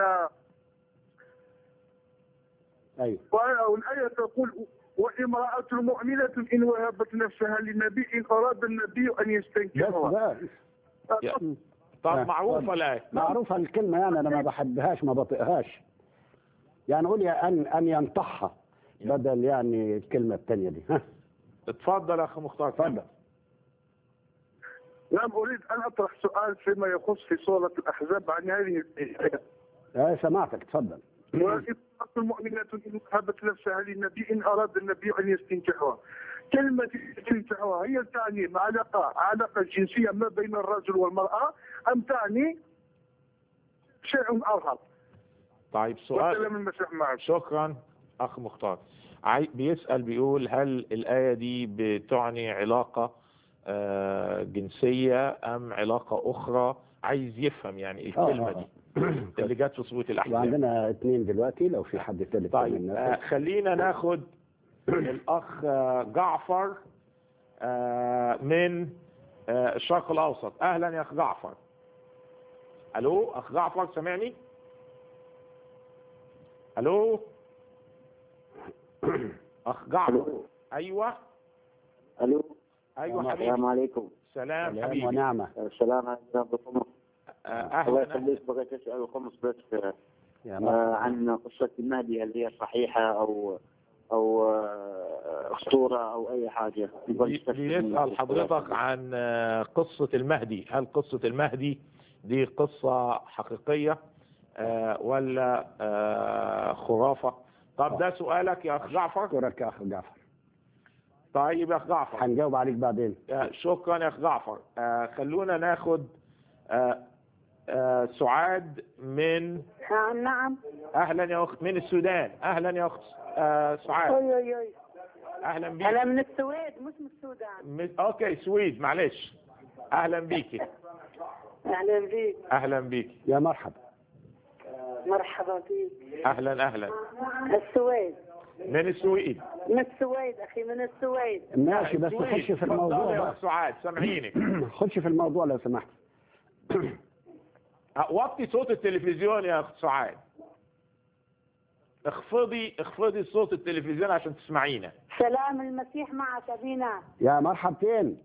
Speaker 1: ايوه
Speaker 6: والايه تقول وامراه مؤمنه ان وهبت نفسها للنبي ان اراد النبي ان
Speaker 1: بس
Speaker 6: يستنكرها
Speaker 1: بقى
Speaker 2: يا.
Speaker 1: نعم.
Speaker 2: طب معروفة الآية
Speaker 1: معروفة الكلمة يعني أنا ما بحبهاش ما بطيقهاش يعني قول يا أن أن ينطحها بدل يعني الكلمة الثانية دي ها
Speaker 2: اتفضل يا أخ مختار
Speaker 1: اتفضل
Speaker 6: نعم اريد ان اطرح سؤال فيما يخص في سوره الاحزاب عن هذه الايه
Speaker 1: آه، سمعتك تفضل
Speaker 6: وامرأة مؤمنة إن وهبت نفسها للنبي إن أراد النبي أن يستنكحها كلمة استنكحها هي تعني علاقة علاقة جنسية ما بين الرجل والمرأة أم تعني شيء آخر
Speaker 2: طيب سؤال
Speaker 6: وسلام المسيح معك
Speaker 2: شكرا أخ مختار عاي- بيسأل بيقول هل الآية دي بتعني علاقة آه، جنسية أم علاقة أخرى عايز يفهم يعني
Speaker 1: آه،
Speaker 2: الكلمة
Speaker 1: آه،
Speaker 2: دي
Speaker 1: آه.
Speaker 2: اللي جت في سورة الأحزاب
Speaker 1: وعندنا اثنين دلوقتي لو في حد ثالث من
Speaker 2: طيب
Speaker 1: الناس
Speaker 2: آه خلينا ناخد الأخ آه، جعفر آه من آه الشرق الأوسط أهلا يا أخ جعفر ألو أخ جعفر سامعني ألو أخ جعفر أيوة
Speaker 7: الو
Speaker 2: أيوة
Speaker 7: السلام
Speaker 2: حبيبي
Speaker 7: عليكم
Speaker 2: سلام
Speaker 1: سلام
Speaker 2: حبيبي
Speaker 1: ونعمة
Speaker 7: السلام عليكم
Speaker 2: آه
Speaker 7: الله
Speaker 2: أهلا
Speaker 7: يخليك بغيت اسال الخمس بس آه،
Speaker 1: يا مرحبا.
Speaker 7: آه، عن قصه المهدي هل هي صحيحه او او آه، اسطوره او اي حاجه
Speaker 2: بي- بيسأل حضرتك عن آه، قصة المهدي هل قصة المهدي دي قصة حقيقية آه، ولا آه، خرافة طب ده سؤالك يا أخ جعفر
Speaker 1: أشكرك يا أخ جعفر
Speaker 2: طيب يا أخ جعفر
Speaker 1: هنجاوب عليك بعدين
Speaker 2: آه، شكرا يا أخ جعفر آه، خلونا ناخد آه، آه، سعاد من
Speaker 3: آه نعم
Speaker 2: أهلا يا أخت من السودان أهلا يا أخت آه، سعاد
Speaker 3: أوي أوي أوي
Speaker 2: أهلا بيك
Speaker 3: أنا من السويد مش من السودان
Speaker 2: من- أوكي سويد معلش أهلا بيكي
Speaker 3: أهلا بيك
Speaker 2: أهلا بيكي
Speaker 1: يا مرحبا
Speaker 3: مرحبا بيك
Speaker 2: أهلا أهلا
Speaker 3: السويد
Speaker 2: من السويد
Speaker 3: من السويد أخي من السويد
Speaker 1: ماشي بس
Speaker 2: السويد.
Speaker 1: خش في
Speaker 2: اتفضلي
Speaker 1: الموضوع
Speaker 2: يا
Speaker 1: بقى
Speaker 2: أخ سعاد سامعينك
Speaker 1: خش في الموضوع لو سمحت
Speaker 2: وطي صوت التلفزيون يا أخت سعاد اخفضي اخفضي صوت التلفزيون عشان تسمعينا
Speaker 3: سلام المسيح معك أبينا
Speaker 1: يا مرحبتين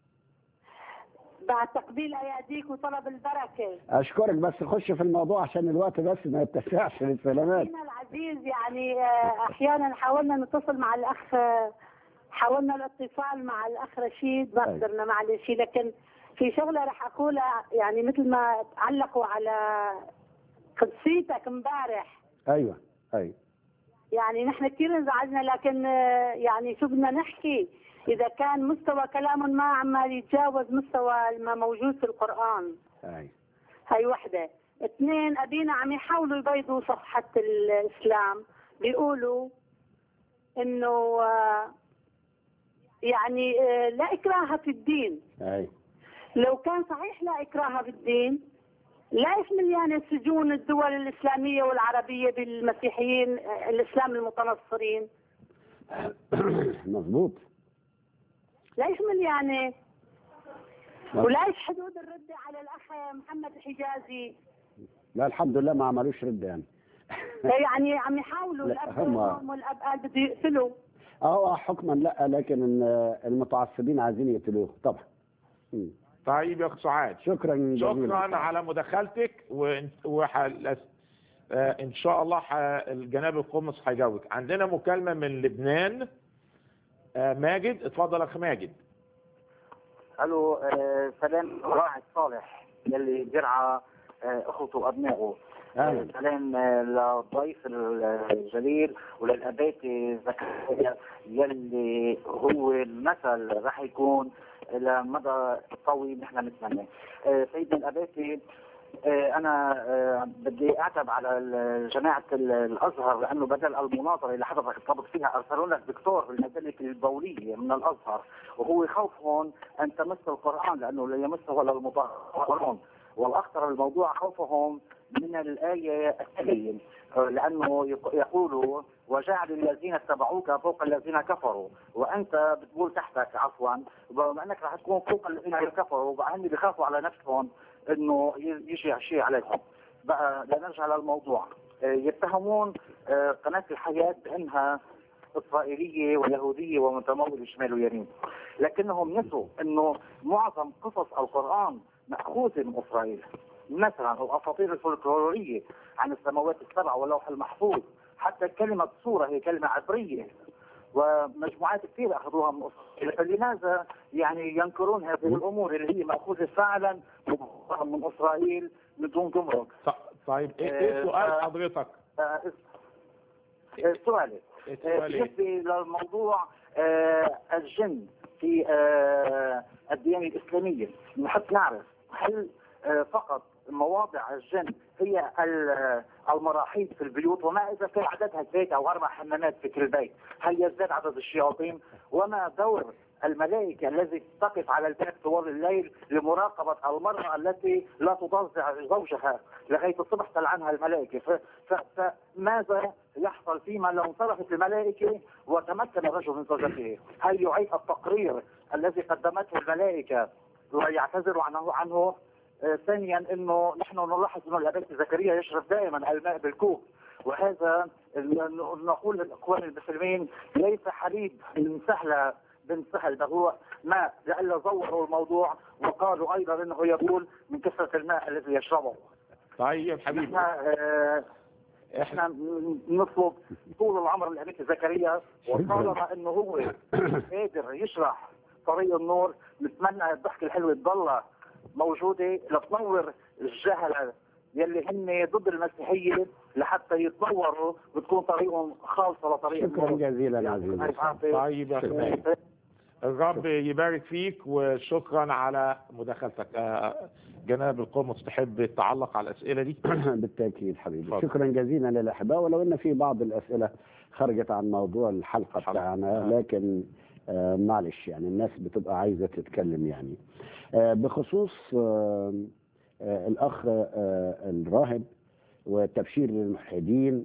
Speaker 3: بعد تقبيل أياديك وطلب البركة
Speaker 1: أشكرك بس خش في الموضوع عشان الوقت بس ما يتسعش للسلامات
Speaker 3: أخينا العزيز يعني آه، أحيانا حاولنا نتصل مع الأخ آه، حاولنا الاتصال مع الأخ رشيد ما
Speaker 1: أي.
Speaker 3: قدرنا معلش لكن في شغلة رح أقولها يعني مثل ما علقوا على قدسيتك امبارح
Speaker 1: أيوه أيوه
Speaker 3: يعني نحن كثير انزعجنا لكن آه، يعني شو بدنا نحكي إذا كان مستوى كلام ما عمال يتجاوز مستوى ما موجود في القرآن
Speaker 1: أيوه
Speaker 3: هاي وحدة اثنين أبينا عم يحاولوا يبيضوا صفحة الإسلام بيقولوا إنه آه، يعني آه، لا إكراه في الدين
Speaker 1: أيوه
Speaker 3: لو كان صحيح لا إكراه في الدين لا يشمل يعني سجون الدول الإسلامية والعربية بالمسيحيين آه، الإسلام المتنصرين
Speaker 1: مظبوط
Speaker 3: لا يشمل يعني ولا حدود الردة على الأخ محمد الحجازي
Speaker 1: لا الحمد لله ما عملوش رد يعني
Speaker 3: يعني عم يحاولوا
Speaker 1: لا،
Speaker 3: الأب
Speaker 1: هم-
Speaker 3: والأم والأب قال بده يقتلوا
Speaker 1: اه حكما لا لكن ال- المتعصبين عايزين يقتلوه طبعا مم.
Speaker 2: طيب يا اخت سعاد
Speaker 1: شكرا جزيلا
Speaker 2: شكرا على مداخلتك وإن- وحل... آه، ان شاء الله ح... الجناب القمص هيجاوبك عندنا مكالمة من لبنان آه، ماجد اتفضل يا اخ ماجد
Speaker 7: الو آه، سلام راعي صالح يلي بيرعى آه، اخوته وابنائه
Speaker 1: أهلا.
Speaker 7: آه، سلام آه، للضيف الجليل وللاباتي زكريا يلي هو المثل راح يكون لمدى طويل نحن نتمنى آه، سيدنا الاباتي آه، انا آه، بدي اعتب على ال- جماعه ال- الازهر لانه بدل المناظره اللي حضرتك طلبت فيها ارسلوا لك دكتور بالمسالك البوليه من الازهر وهو خوفهم ان تمس القران لانه لا يمسه الا المطهرون والاخطر الموضوع خوفهم من الايه التاليه آه، لانه يق- يقولوا وجعل الذين اتبعوك فوق الذين كفروا وانت بتقول تحتك عفوا وبما انك رح تكون فوق الذين كفروا بقى هن بيخافوا على نفسهم انه ي- يجي شيء عليهم بقى لنرجع للموضوع آه، يتهمون آه، قناه الحياه بانها اسرائيليه ويهوديه ومتموله شمال ويمين لكنهم نسوا انه معظم قصص القران ماخوذه من اسرائيل مثلا الاساطير الفولكلوريه عن السماوات السبع واللوح المحفوظ حتى كلمه صوره هي كلمه عبريه ومجموعات كثير اخذوها من اسرائيل فلماذا يعني ينكرون هذه الامور اللي هي ماخوذه فعلا من اسرائيل بدون جمرك
Speaker 2: ط- طيب ايه إيه
Speaker 7: آه،
Speaker 2: سؤال
Speaker 7: آه.
Speaker 2: حضرتك؟
Speaker 7: آه، آه، سؤالي
Speaker 2: إيه
Speaker 7: آه،
Speaker 2: سؤال ايه؟
Speaker 7: بالنسبه للموضوع آه، الجن في آه، الديانه الاسلاميه نحب نعرف هل آه، فقط مواضع الجن هي ال- المراحيض في البيوت وما اذا كان عددها ثلاثه او اربع حمامات في كل بيت هل يزداد عدد الشياطين وما دور الملائكه الذي تقف على الباب طوال الليل لمراقبه المراه التي لا تضجع زوجها لغايه الصبح تلعنها الملائكه ف- ف- فماذا يحصل فيما لو انصرفت الملائكه وتمكن الرجل من زوجته؟ هل يعيد التقرير الذي قدمته الملائكه ويعتذر عنه عنه آه، ثانيا انه نحن نلاحظ انه الاباء زكريا يشرب دائما الماء بالكوب وهذا ال- نقول للاخوان المسلمين ليس حليب من سهله بن سهل ده هو ماء لئلا زوروا الموضوع وقالوا ايضا انه يقول من كثره الماء الذي يشربه
Speaker 2: طيب حبيبي
Speaker 7: احنا آه،
Speaker 2: احنا
Speaker 7: احنا نطلب طول العمر لابيك زكريا وطالما انه هو قادر يشرح طريق النور نتمنى الضحكه الحلوه تضلها موجوده لتنور الجهله يلي هن ضد المسيحيه لحتى يتنوروا وتكون طريقهم خالصه لطريق
Speaker 1: شكرا
Speaker 7: النور
Speaker 1: جزيلا عزيزي
Speaker 2: طيب يا
Speaker 1: شكراً.
Speaker 2: اخي الرب يبارك فيك وشكرا على مداخلتك آه، جناب القمص تحب تعلق على الاسئله دي
Speaker 1: بالتاكيد حبيبي
Speaker 2: اتفضل.
Speaker 1: شكرا جزيلا للاحباء ولو ان في بعض الاسئله خرجت عن موضوع الحلقه
Speaker 2: الحلقة.
Speaker 1: بتاعنا
Speaker 2: آه.
Speaker 1: لكن آه معلش يعني الناس بتبقى عايزه تتكلم يعني آه بخصوص آه آه الاخ آه الراهب وتبشير للملحدين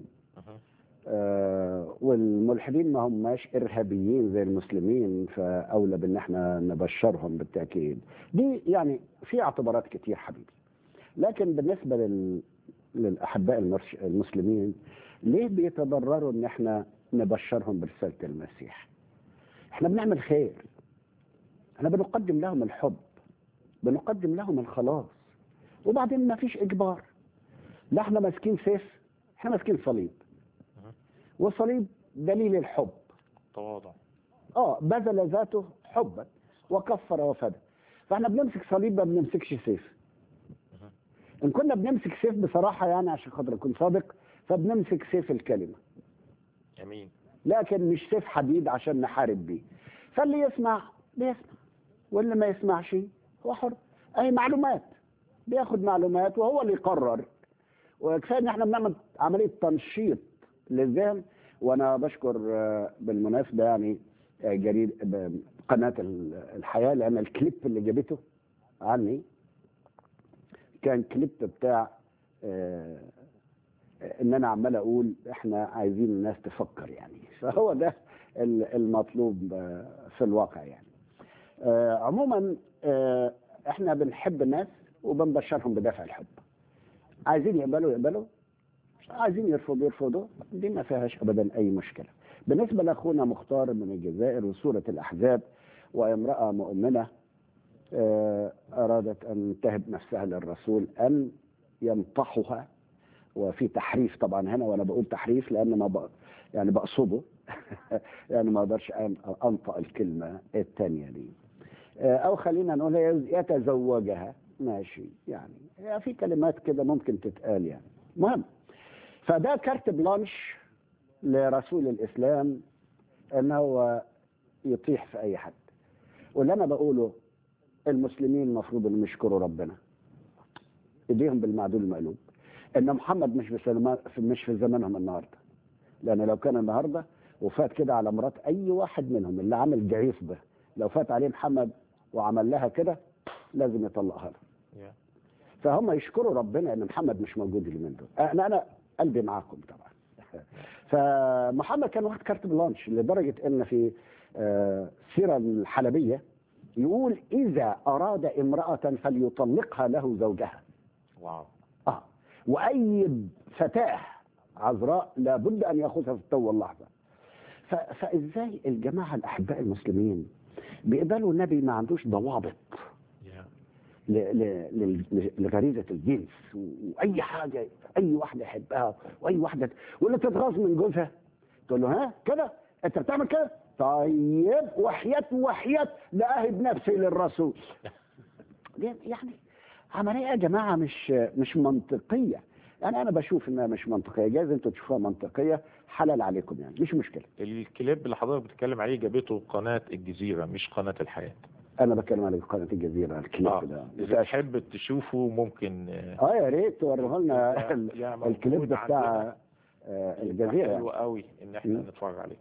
Speaker 1: آه والملحدين ما هماش ارهابيين زي المسلمين فاولى بان احنا نبشرهم بالتاكيد دي يعني في اعتبارات كتير حبيبي لكن بالنسبه لل... للاحباء المرش... المسلمين ليه بيتضرروا ان احنا نبشرهم برساله المسيح احنا بنعمل خير احنا بنقدم لهم الحب بنقدم لهم الخلاص وبعدين ما فيش اجبار لا احنا ماسكين سيف احنا ماسكين صليب والصليب دليل الحب
Speaker 2: تواضع
Speaker 1: اه بذل ذاته حبا وكفر وفدى فاحنا بنمسك صليب ما بنمسكش سيف ان كنا بنمسك سيف بصراحه يعني عشان خاطر اكون صادق فبنمسك سيف الكلمه
Speaker 2: امين
Speaker 1: لكن مش سيف حديد عشان نحارب بيه فاللي يسمع بيسمع واللي ما يسمعش هو حر اي معلومات بياخد معلومات وهو اللي يقرر وكفايه ان احنا بنعمل عمليه تنشيط للذهن وانا بشكر آه، بالمناسبه يعني آه، جريد ب- قناه ال- الحياه لان الكليب اللي جابته عني كان كليب بتاع آه، ان انا عمال اقول احنا عايزين الناس تفكر يعني فهو ده ال- المطلوب آه، في الواقع يعني آه، عموما آه، احنا بنحب الناس وبنبشرهم بدافع الحب عايزين يقبلوا يقبلوا عايزين يرفضوا يرفضوا دي ما فيهاش ابدا اي مشكله بالنسبه لاخونا مختار من الجزائر وسوره الاحزاب وامراه مؤمنه آه، ارادت ان تهب نفسها للرسول ان ينطحها وفي تحريف طبعا هنا وانا بقول تحريف لان ما بق... يعني بقصده يعني ما اقدرش أن- انطق الكلمه الثانيه دي آه، او خلينا نقول يتزوجها ماشي يعني يعني في كلمات كده ممكن تتقال يعني مهم فده كارت بلانش لرسول الاسلام ان هو يطيح في اي حد واللي انا بقوله المسلمين المفروض انهم يشكروا ربنا ايديهم بالمعدول المقلوب ان محمد مش في زمان- مش في زمانهم النهارده لان لو كان النهارده وفات كده على مرات اي واحد منهم اللي عامل جعيف ده لو فات عليه محمد وعمل لها كده لازم يطلقها له
Speaker 2: يا.
Speaker 1: فهم يشكروا ربنا ان محمد مش موجود اليومين دول انا انا قلبي معاكم طبعا فمحمد كان واخد كارت بلانش لدرجه ان في آه، السيره الحلبيه يقول اذا اراد امراه فليطلقها له زوجها
Speaker 2: واو
Speaker 1: اه واي فتاه عذراء لابد ان ياخذها في التو واللحظه ف- فازاي الجماعه الاحباء المسلمين بيقبلوا النبي ما عندوش ضوابط
Speaker 2: يا.
Speaker 1: ل- ل- لل- لغريزه الجنس واي حاجه اي واحده يحبها واي واحده ولا تتغاظ من جوزها تقول له ها كده انت بتعمل كده طيب وحياة وحياة لاهب نفسي للرسول دي يعني عمليه يا جماعه مش مش منطقيه يعني انا بشوف انها مش منطقيه جايز انتوا تشوفوها منطقيه حلال عليكم يعني مش مشكله
Speaker 2: الكليب اللي حضرتك بتتكلم عليه جابته قناة الجزيرة مش قناة الحياة
Speaker 1: انا بتكلم على قناه الجزيره الكليب
Speaker 2: آه.
Speaker 1: ده
Speaker 2: إذا تحب تشوفه ممكن آه،
Speaker 1: اه يا ريت توريه لنا ال-
Speaker 2: يعني موجود
Speaker 1: الكليب
Speaker 2: عندنا.
Speaker 1: بتاع آه، الجزيره
Speaker 2: حلو
Speaker 1: يعني.
Speaker 2: قوي ان احنا
Speaker 1: مم.
Speaker 2: نتفرج عليه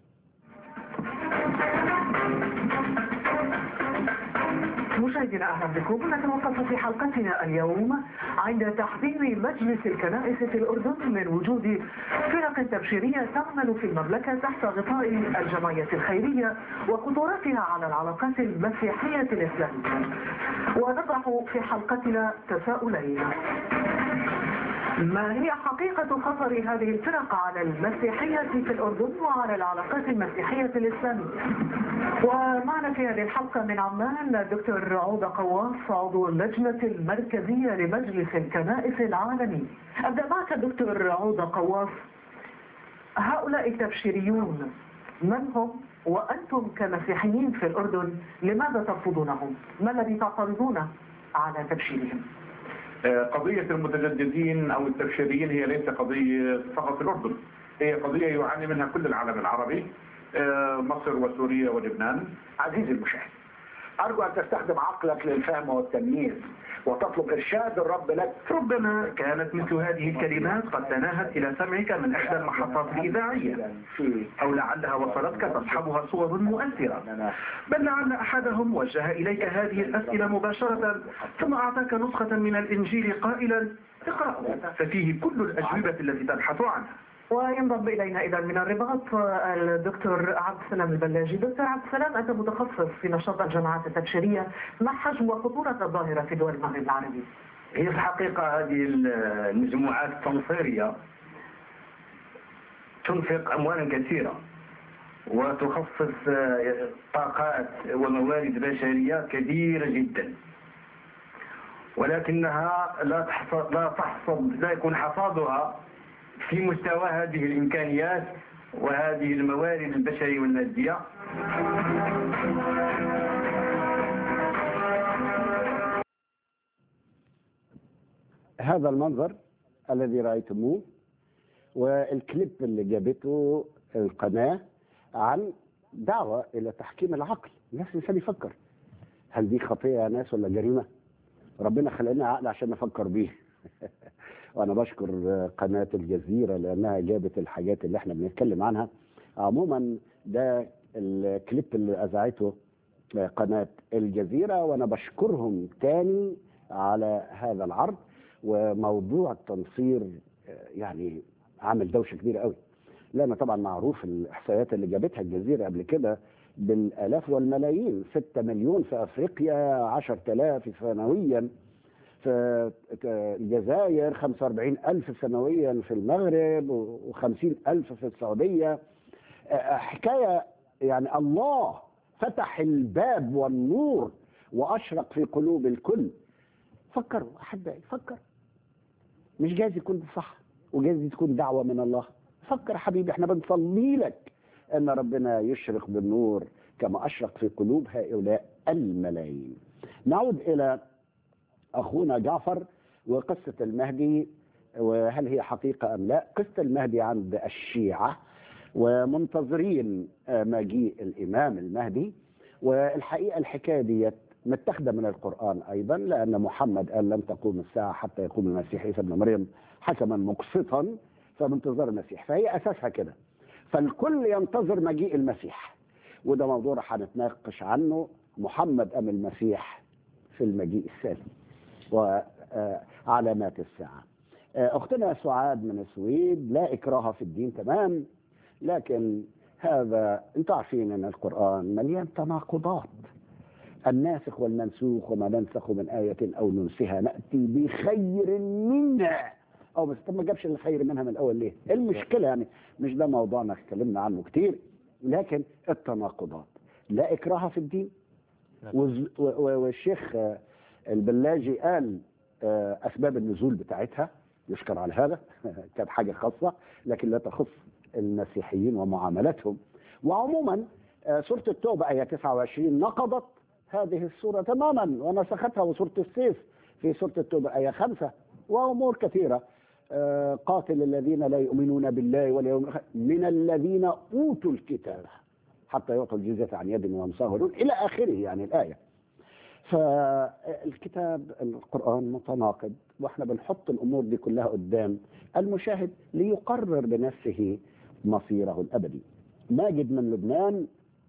Speaker 8: مشاهدينا اهلا بكم نتوقف في حلقتنا اليوم عند تحذير مجلس الكنائس في الاردن من وجود فرق تبشيريه تعمل في المملكه تحت غطاء الجمعيه الخيريه وخطورتها على العلاقات المسيحيه الاسلاميه. ونطرح في حلقتنا تساؤلين. ما هي حقيقة خطر هذه الفرق على المسيحية في الأردن وعلى العلاقات المسيحية الإسلامية؟ ومعنا في هذه الحلقة من عمان الدكتور عودة قواص عضو اللجنة المركزية لمجلس الكنائس العالمي. أبدأ معك دكتور عودة قواص. هؤلاء التبشيريون من هم وأنتم كمسيحيين في الأردن لماذا ترفضونهم؟ ما الذي تعترضون على تبشيرهم؟
Speaker 9: قضية المتجددين أو التبشيريين هي ليس قضية فقط الأردن هي قضية يعاني منها كل العالم العربي آه، مصر وسوريا ولبنان
Speaker 10: عزيزي المشاهد أرجو أن تستخدم عقلك للفهم والتمييز وتطلب إرشاد الرب لك
Speaker 8: ربما كانت مثل هذه الكلمات قد تناهت إلى سمعك من إحدى المحطات الإذاعية
Speaker 10: في
Speaker 8: أو لعلها وصلتك تصحبها صور مؤثرة بل لعل أحدهم وجه إليك هذه الأسئلة مباشرة ثم أعطاك نسخة من الإنجيل قائلا اقرأه ففيه كل الأجوبة التي تبحث عنها وينضم الينا اذا من الرباط الدكتور عبد السلام البلاجي، دكتور عبد السلام انت متخصص في نشاط الجماعات التبشيريه، ما حجم وخطوره الظاهره في دول المغرب العربي؟
Speaker 10: هي في الحقيقة هذه المجموعات التنصيرية تنفق أموالا كثيرة وتخصص آه، طاقات وموارد بشرية كبيرة جدا ولكنها لا تحصد لا تحصد لا يكون حصادها في مستوى هذه الإمكانيات وهذه الموارد البشرية والمادية
Speaker 1: هذا المنظر الذي رأيتموه والكليب اللي جابته القناة عن دعوة إلى تحكيم العقل الناس الإنسان يفكر هل دي خطية يا ناس ولا جريمة ربنا خلقنا عقل عشان نفكر بيه وأنا بشكر قناة الجزيرة لأنها جابت الحاجات اللي احنا بنتكلم عنها عموما ده الكليب اللي أذاعته قناة الجزيرة وأنا بشكرهم تاني على هذا العرض وموضوع التنصير آه، يعني عامل دوشه كبيره قوي لان طبعا معروف الاحصائيات اللي جابتها الجزيره قبل كده بالالاف والملايين 6 مليون في افريقيا 10000 سنويا في الجزائر 45 ألف سنويا في المغرب و50 ألف في السعودية آه، حكاية يعني الله فتح الباب والنور وأشرق في قلوب الكل فكروا أحبائي فكر مش جايز يكون صح وجايز تكون دعوة من الله فكر يا حبيبي احنا بنصلي لك ان ربنا يشرق بالنور كما اشرق في قلوب هؤلاء الملايين نعود الى اخونا جعفر وقصة المهدي وهل هي حقيقة ام لا قصة المهدي عند الشيعة ومنتظرين آه، مجيء الامام المهدي والحقيقة الحكاية ديت متاخده من القران ايضا لان محمد قال لن تقوم الساعه حتى يقوم المسيح عيسى ابن مريم حكما مقسطا فبانتظار المسيح فهي اساسها كده فالكل ينتظر مجيء المسيح وده موضوع هنتناقش عنه محمد ام المسيح في المجيء الثاني وعلامات الساعه اختنا سعاد من السويد لا اكراه في الدين تمام لكن هذا انتم عارفين ان القران مليان تناقضات الناسخ والمنسوخ وما ننسخ من آية أو ننسها نأتي بخير منها أو بس طب ما جابش الخير منها من الأول ليه؟ المشكلة يعني مش ده موضوعنا اتكلمنا عنه كتير لكن التناقضات لا إكراه في الدين وز- و- و- والشيخ آه، البلاجي قال آه، أسباب النزول بتاعتها يشكر على هذا كانت حاجة خاصة لكن لا تخص المسيحيين ومعاملتهم وعموما آه، سورة التوبة آية 29 نقضت هذه السورة تماما ونسختها وسورة السيف في سورة التوبة آية 5 وأمور كثيرة آه، قاتل الذين لا يؤمنون بالله واليوم الآخر من الذين أوتوا الكتاب حتى يعطوا الجزية عن يد وهم صاغرون إلى آخره يعني الآية فالكتاب القرآن متناقض واحنا بنحط الأمور دي كلها قدام المشاهد ليقرر بنفسه مصيره الأبدي ماجد من لبنان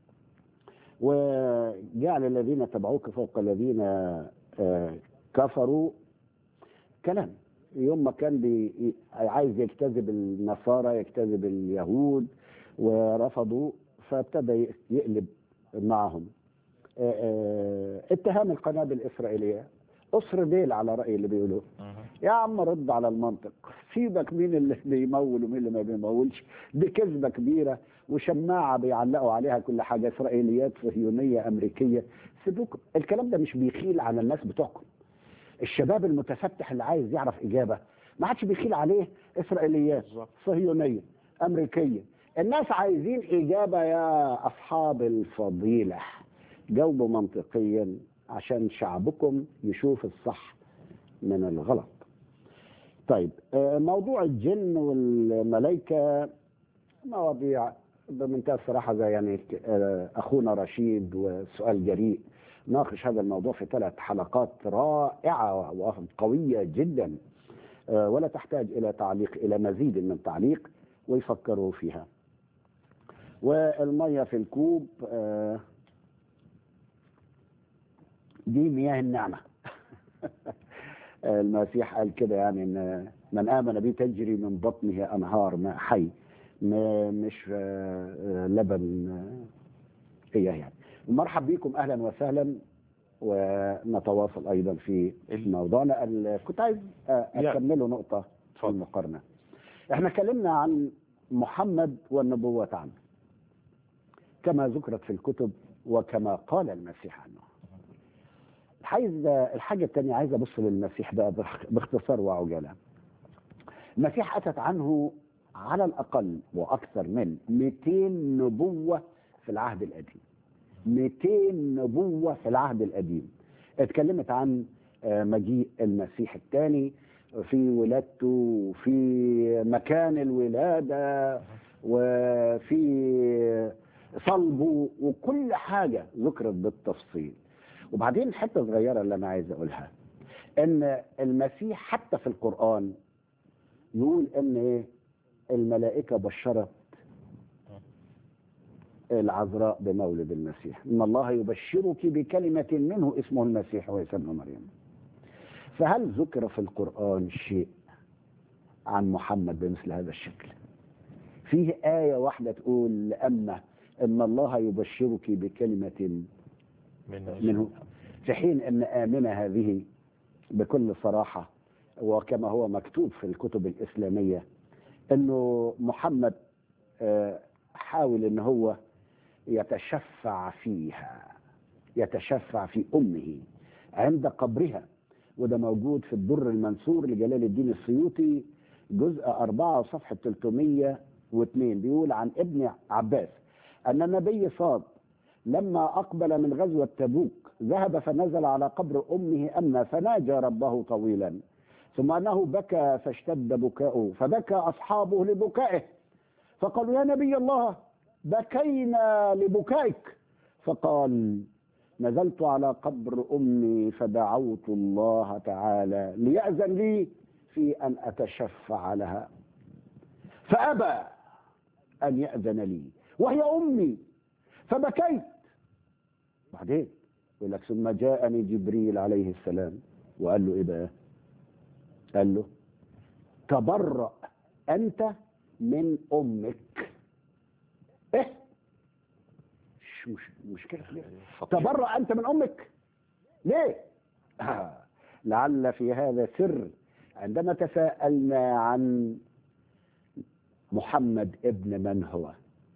Speaker 1: وجعل الذين تبعوك فوق الذين آه، كفروا كلام يوم ما كان بي عايز يجتذب النصارى يجتذب اليهود ورفضوا فابتدى يقلب معهم آه، آه، اتهام القنابل الإسرائيلية أسر ديل على رأي اللي بيقولوه يا عم رد على المنطق سيبك مين اللي بيمول ومين اللي ما بيمولش دي كذبة كبيرة وشماعة بيعلقوا عليها كل حاجة إسرائيليات صهيونية أمريكية سيبوكم الكلام ده مش بيخيل على الناس بتوعكم الشباب المتفتح اللي عايز يعرف إجابة ما عادش بيخيل عليه إسرائيليات
Speaker 2: بالظبط.
Speaker 1: صهيونية أمريكية الناس عايزين إجابة يا أصحاب الفضيلة جاوبوا منطقيا عشان شعبكم يشوف الصح من الغلط طيب آه، موضوع الجن والملائكة مواضيع بمنتهى الصراحة زي يعني آه، أخونا رشيد وسؤال جريء ناقش هذا الموضوع في ثلاث حلقات رائعة وقوية جدا آه، ولا تحتاج إلى تعليق إلى مزيد من تعليق ويفكروا فيها والمية في الكوب آه، دي مياه النعمة المسيح قال كده يعني ان من امن بي تجري من بطنه انهار ماء حي ما- مش آه، آه، لبن آه، ايه يعني مرحب بكم اهلا وسهلا ونتواصل ايضا في
Speaker 2: ال-
Speaker 1: موضوعنا ال- كنت عايز آه،
Speaker 2: يا.
Speaker 1: اكمله نقطه في
Speaker 2: اتفضل.
Speaker 1: المقارنه احنا اتكلمنا عن محمد والنبوة عنه كما ذكرت في الكتب وكما قال المسيح عنه عايز الحاجة الثانية عايز أبص للمسيح بقى باخ- باختصار وعجالة المسيح أتت عنه على الأقل وأكثر من 200 نبوة في العهد القديم 200 نبوة في العهد القديم اتكلمت عن آه، مجيء المسيح الثاني في ولادته وفي مكان الولادة وفي صلبه وكل حاجة ذكرت بالتفصيل وبعدين حتة صغيرة اللي أنا عايز أقولها إن المسيح حتى في القرآن يقول إن إيه الملائكة بشرت العذراء بمولد المسيح إن الله يبشرك بكلمة منه اسمه المسيح وعيسى ابن مريم فهل ذكر في القرآن شيء عن محمد بمثل هذا الشكل فيه آية واحدة تقول لأمة إن الله يبشرك بكلمة
Speaker 2: من
Speaker 1: منه في حين أن آمنة هذه بكل صراحة وكما هو مكتوب في الكتب الإسلامية أنه محمد آه، حاول أن هو يتشفع فيها يتشفع في أمه عند قبرها وده موجود في الدر المنثور لجلال الدين السيوطي جزء أربعة صفحة 302 بيقول عن ابن عباس أن النبي صاد لما أقبل من غزوة تبوك ذهب فنزل على قبر أمه أمنة فناجى ربه طويلا ثم أنه بكى فاشتد بكاؤه فبكى أصحابه لبكائه فقالوا يا نبي الله بكينا لبكائك فقال نزلت على قبر أمي فدعوت الله تعالى ليأذن لي في أن أتشفع لها فأبى أن يأذن لي وهي أمي فبكيت بعدين يقول لك ثم جاءني جبريل عليه السلام وقال له إيه بقى؟ قال له تبرأ أنت من أمك إيه؟ مش مش مشكلة ليه؟ تبرأ أنت من أمك ليه؟ آه. لعل في هذا سر عندما تساءلنا عن محمد ابن من هو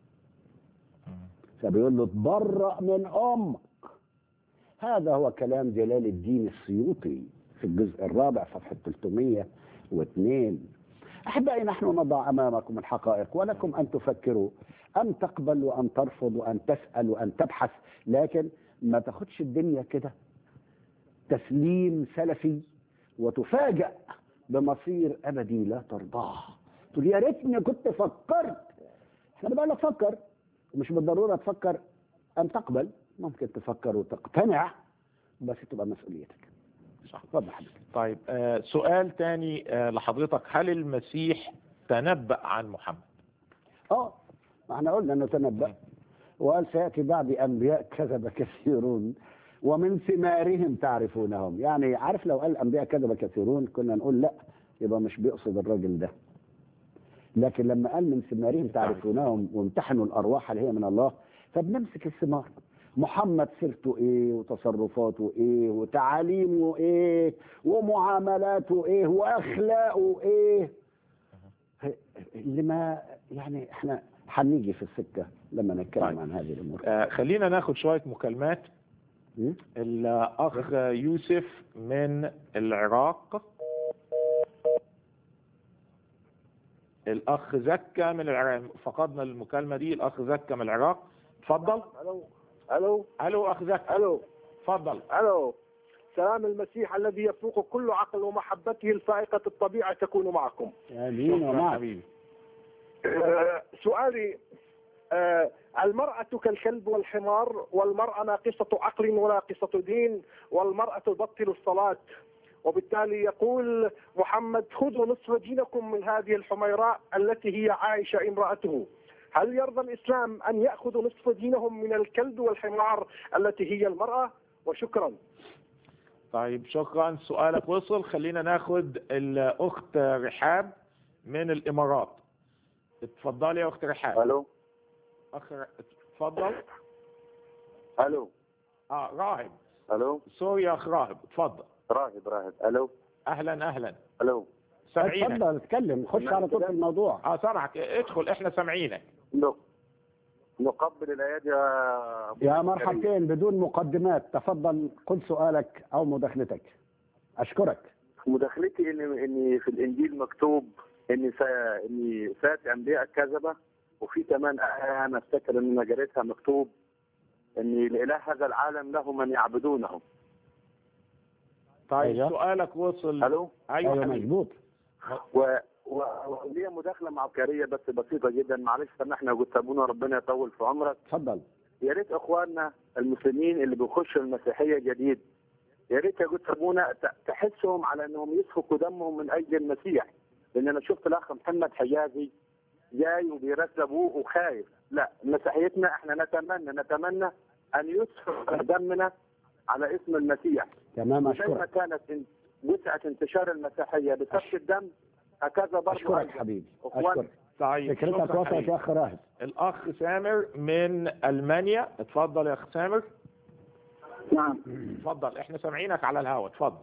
Speaker 1: فبيقول له تبرأ من أمك هذا هو كلام جلال الدين السيوطي في الجزء الرابع صفحة 302 أحبائي نحن نضع أمامكم الحقائق ولكم أن تفكروا أن تقبل وأن ترفض وأن تسأل وأن تبحث لكن ما تاخدش الدنيا كده تسليم سلفي وتفاجأ بمصير أبدي لا ترضاه تقول يا ريتني كنت فكرت احنا بنقول لك فكر ومش بالضرورة تفكر أن تقبل ممكن تفكر وتقتنع بس تبقى مسؤوليتك
Speaker 2: صح
Speaker 1: اتفضل حبيبي
Speaker 2: طيب آه سؤال تاني آه لحضرتك هل المسيح تنبأ عن محمد
Speaker 1: اه ما احنا قلنا انه تنبأ وقال سياتي بعد انبياء كذب كثيرون ومن ثمارهم تعرفونهم يعني عارف لو قال انبياء كذب كثيرون كنا نقول لا يبقى مش بيقصد الراجل ده لكن لما قال من ثمارهم تعرفونهم وامتحنوا الارواح اللي هي من الله فبنمسك الثمار محمد سيرته ايه وتصرفاته ايه وتعاليمه ايه ومعاملاته ايه واخلاقه ايه اللي ما يعني احنا هنيجي في السكه لما نتكلم
Speaker 2: طيب.
Speaker 1: عن هذه الامور
Speaker 2: آه خلينا ناخد شوية مكالمات
Speaker 1: م?
Speaker 2: الأخ يوسف من العراق الأخ زكا من العراق فقدنا المكالمة دي الأخ زكا من العراق اتفضل
Speaker 5: الو الو
Speaker 2: ألو أخ زكا
Speaker 5: الو
Speaker 2: اتفضل
Speaker 5: الو سلام المسيح الذي يفوق كل عقل ومحبته الفائقة الطبيعة تكون معكم
Speaker 1: امين
Speaker 2: شكرا
Speaker 1: ومعك
Speaker 2: حبيبي
Speaker 5: آه، سؤالي آه، المرأة كالكلب والحمار والمرأة ناقصة عقل وناقصة دين والمرأة تبطل الصلاة وبالتالي يقول محمد خذوا نصف دينكم من هذه الحميراء التي هي عائشة امرأته هل يرضى الإسلام أن يأخذوا نصف دينهم من الكلب والحمار التي هي المرأة وشكرا
Speaker 2: طيب شكرا سؤالك وصل خلينا ناخد الأخت رحاب من الإمارات اتفضلي يا أخت رحاب
Speaker 4: الو
Speaker 2: أخ اتفضل
Speaker 4: الو
Speaker 2: اه راهب
Speaker 4: الو
Speaker 2: سوري يا أخ راهب اتفضل
Speaker 4: راهب راهب الو
Speaker 2: أهلا أهلا
Speaker 4: الو
Speaker 2: سامعينك
Speaker 1: اتفضل اتكلم خش على طول في الموضوع
Speaker 2: اه سامعك ادخل احنا سامعينك
Speaker 4: ن- نقبل الايادي يا أبو
Speaker 1: يا
Speaker 4: كريم.
Speaker 1: مرحبتين بدون مقدمات تفضل قل سؤالك او مداخلتك اشكرك
Speaker 4: مداخلتي ان ان في الانجيل مكتوب ان سا... ان سات انبياء كذبه وفي كمان آية انا افتكر ان انا قريتها مكتوب ان الاله هذا العالم له من يعبدونه
Speaker 2: طيب
Speaker 1: أيوة.
Speaker 2: سؤالك وصل
Speaker 4: الو
Speaker 2: ايوه
Speaker 1: ايوه
Speaker 2: حبيبي.
Speaker 1: مظبوط
Speaker 4: و... و... وليا مداخله معكريه بس بسيطه جدا معلش سامحنا وقلت ابونا ربنا يطول في عمرك
Speaker 1: اتفضل
Speaker 4: يا ريت اخواننا المسلمين اللي بيخشوا المسيحيه جديد يا ريت يا قلت ابونا ت- تحسهم على انهم يسفكوا دمهم من اجل المسيح لان انا شفت الاخ محمد حجازي جاي وبيرتب ابوه وخايف لا مسيحيتنا احنا نتمنى نتمنى ان يسفك دمنا على اسم المسيح
Speaker 1: تمام
Speaker 4: وزي ما
Speaker 1: اشكرك
Speaker 4: كانت ان- وسعت انتشار المسيحيه بسفك الدم هكذا برضه
Speaker 1: اشكرك
Speaker 4: أيضاً.
Speaker 1: حبيبي
Speaker 4: أخوان-
Speaker 1: اشكرك
Speaker 2: طيب
Speaker 1: فكرتك
Speaker 2: شكرا
Speaker 1: وصلت
Speaker 2: حبيبي.
Speaker 1: يا اخ راهب
Speaker 2: الاخ سامر من المانيا اتفضل يا اخ سامر
Speaker 7: نعم
Speaker 2: اتفضل احنا سامعينك على الهواء اتفضل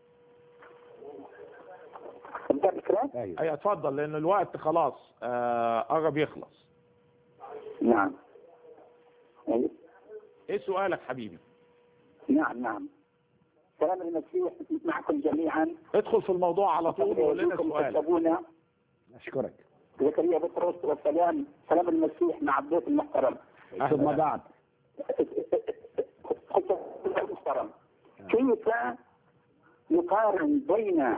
Speaker 7: ابدا بكره
Speaker 1: ايوه
Speaker 2: ايوه اتفضل لان الوقت خلاص آه قرب يخلص
Speaker 7: نعم أيوة.
Speaker 2: ايه سؤالك حبيبي
Speaker 7: نعم نعم سلام المسيح معكم جميعا
Speaker 2: ادخل في الموضوع على طول وقول لنا
Speaker 7: أرجوكم
Speaker 2: سؤالك
Speaker 7: تكتبونا
Speaker 1: اشكرك
Speaker 7: زكريا بطرس والسلام سلام المسيح مع الضيف المحترم
Speaker 1: ثم بعد
Speaker 7: المحترم كيف نقارن بين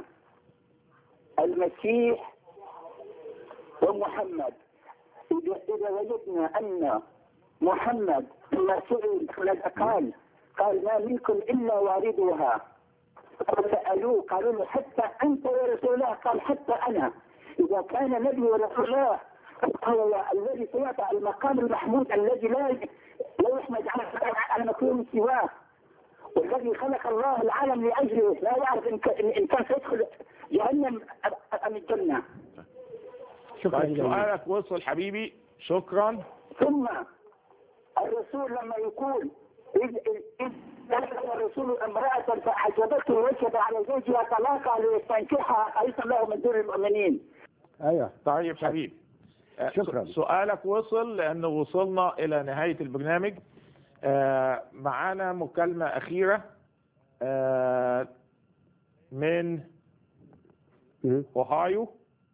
Speaker 7: المسيح ومحمد إذا إذا وجدنا أن محمد لما سئل خلال قال
Speaker 11: قال ما منكم إلا واردها فسألوه قالوا له حتى أنت يا رسول الله قال حتى أنا إذا كان نبي ورسول الله هو الذي سيطع المقام المحمود الذي لا لا يحمد على على مكروه سواه والذي خلق الله العالم لاجله لا يعرف ان كان إن كان سيدخل جهنم ام الجنه
Speaker 1: شكرا
Speaker 2: طيب
Speaker 1: جزيلا
Speaker 2: سؤالك وصل حبيبي شكرا
Speaker 11: ثم الرسول لما يقول إذ إذ دخل الرسول امرأة فأعجبته وجد على زوجها طلاقا ليستنكحها أليس الله من دون المؤمنين
Speaker 1: ايوه
Speaker 2: طيب حبيبي آه،
Speaker 1: شكراً.
Speaker 2: س- سؤالك وصل لأنه وصلنا إلى نهاية البرنامج آه، معانا مكالمة أخيرة آه، من
Speaker 1: مم.
Speaker 2: أوهايو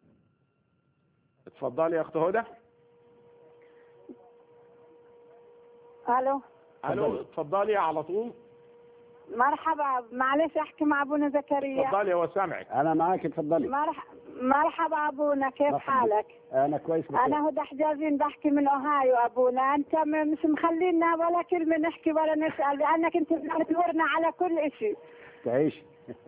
Speaker 2: اتفضلي يا أخت هدى
Speaker 12: الو
Speaker 2: ألو اتفضلي على طول
Speaker 12: مرحبا معلش احكي مع ابونا زكريا
Speaker 2: اتفضلي هو سامعك
Speaker 1: انا معاك اتفضلي
Speaker 12: مرح... مرحبا ابونا كيف
Speaker 1: مرحبا.
Speaker 12: حالك؟
Speaker 1: انا كويس بخير.
Speaker 12: انا هدى حجازين بحكي من اوهايو ابونا انت م- مش مخلينا ولا كلمه نحكي ولا نسال لانك انت بتدورنا على كل شيء
Speaker 1: تعيش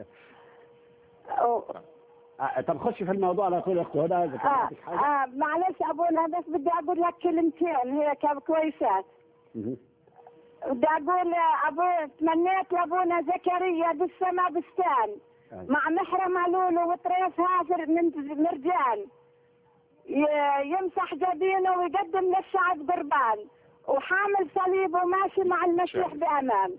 Speaker 12: أو...
Speaker 1: آه، طب خش في الموضوع على طول يا اخت هدى اذا كان
Speaker 12: آه.
Speaker 1: عندك حاجه
Speaker 12: آه. معلش ابونا بس بدي اقول لك كلمتين هيك كويسات
Speaker 1: مهم.
Speaker 12: بدي اقول ابو تمنيت لابونا زكريا بالسما بستان
Speaker 1: أيوة.
Speaker 12: مع محرمة لولو وطريف هافر من مرجان ي- يمسح جبينه ويقدم للشعب قربان وحامل صليب وماشي مع المسيح بأمان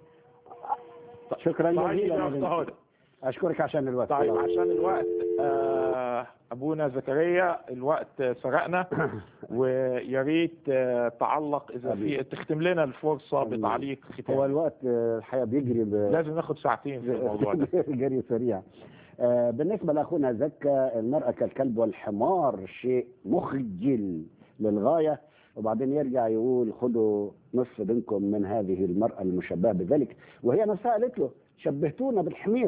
Speaker 1: شكرا
Speaker 2: طيب
Speaker 1: جزيلا
Speaker 2: يا
Speaker 1: يا
Speaker 2: أخت
Speaker 1: بنتي.
Speaker 2: هدى
Speaker 1: اشكرك عشان الوقت
Speaker 2: طيب عشان الوقت آه، ابونا زكريا الوقت سرقنا ويا ريت آه، تعلق اذا في تختم لنا الفرصه
Speaker 1: أمين.
Speaker 2: بتعليق
Speaker 1: هو
Speaker 2: ختامي
Speaker 1: الوقت آه، الحقيقه بيجري ب...
Speaker 2: لازم ناخد ساعتين في الموضوع ده
Speaker 1: جري سريع آه، بالنسبة لأخونا زكا المرأة كالكلب والحمار شيء مخجل للغاية وبعدين يرجع يقول خدوا نصف منكم من هذه المرأة المشبهة بذلك وهي نفسها قالت له شبهتونا بالحمير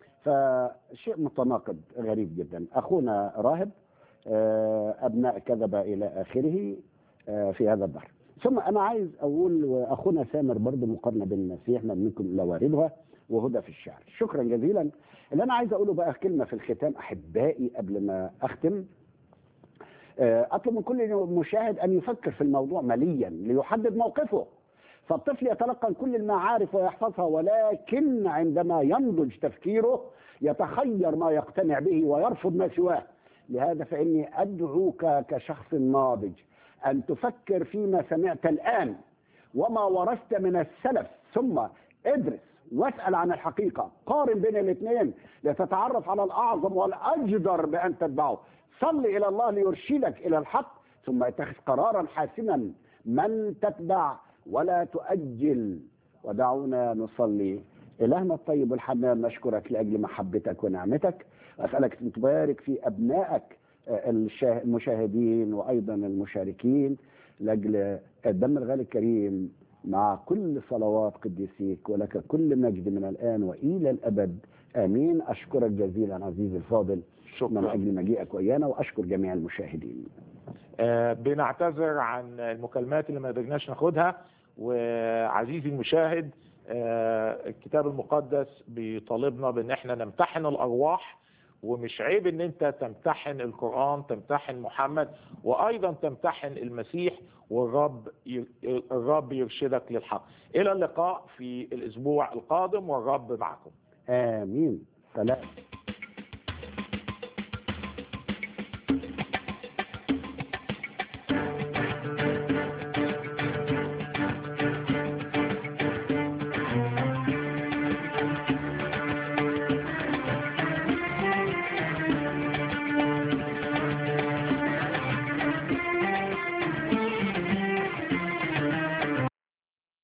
Speaker 1: فشيء متناقض غريب جدا أخونا راهب آه، أبناء كذب إلى آخره آه، في هذا الظهر ثم أنا عايز أقول وأخونا سامر برضه مقارنة بين المسيح من منكم لا واردها وهدى في الشعر شكرا جزيلا اللي انا عايز اقوله بقى كلمه في الختام احبائي قبل ما اختم آه، اطلب من كل مشاهد ان يفكر في الموضوع مليا ليحدد موقفه فالطفل يتلقن كل المعارف ويحفظها ولكن عندما ينضج تفكيره يتخير ما يقتنع به ويرفض ما سواه لهذا فاني ادعوك كشخص ناضج ان تفكر فيما سمعت الان وما ورثت من السلف ثم ادرس واسأل عن الحقيقة قارن بين الاثنين لتتعرف على الأعظم والأجدر بأن تتبعه صل إلى الله ليرشدك إلى الحق ثم اتخذ قرارا حاسما من تتبع ولا تؤجل ودعونا نصلي إلهنا الطيب الحنان نشكرك لأجل محبتك ونعمتك أسألك أن تبارك في أبنائك آه، الشاه- المشاهدين وأيضا المشاركين لأجل الدم الغالي الكريم مع كل صلوات قديسيك ولك كل مجد من الآن وإلى الأبد آمين أشكرك جزيلا عزيزي الفاضل من
Speaker 2: شكرا
Speaker 1: أجل مجيئك وإيانا وأشكر جميع المشاهدين
Speaker 2: آه، بنعتذر عن المكالمات اللي ما قدرناش ناخدها وعزيزي المشاهد آه، الكتاب المقدس بيطالبنا بان احنا نمتحن الارواح ومش عيب ان انت تمتحن القرآن تمتحن محمد وايضا تمتحن المسيح والرب ي- الرب يرشدك للحق الى اللقاء في الاسبوع القادم والرب معكم
Speaker 1: آمين سلام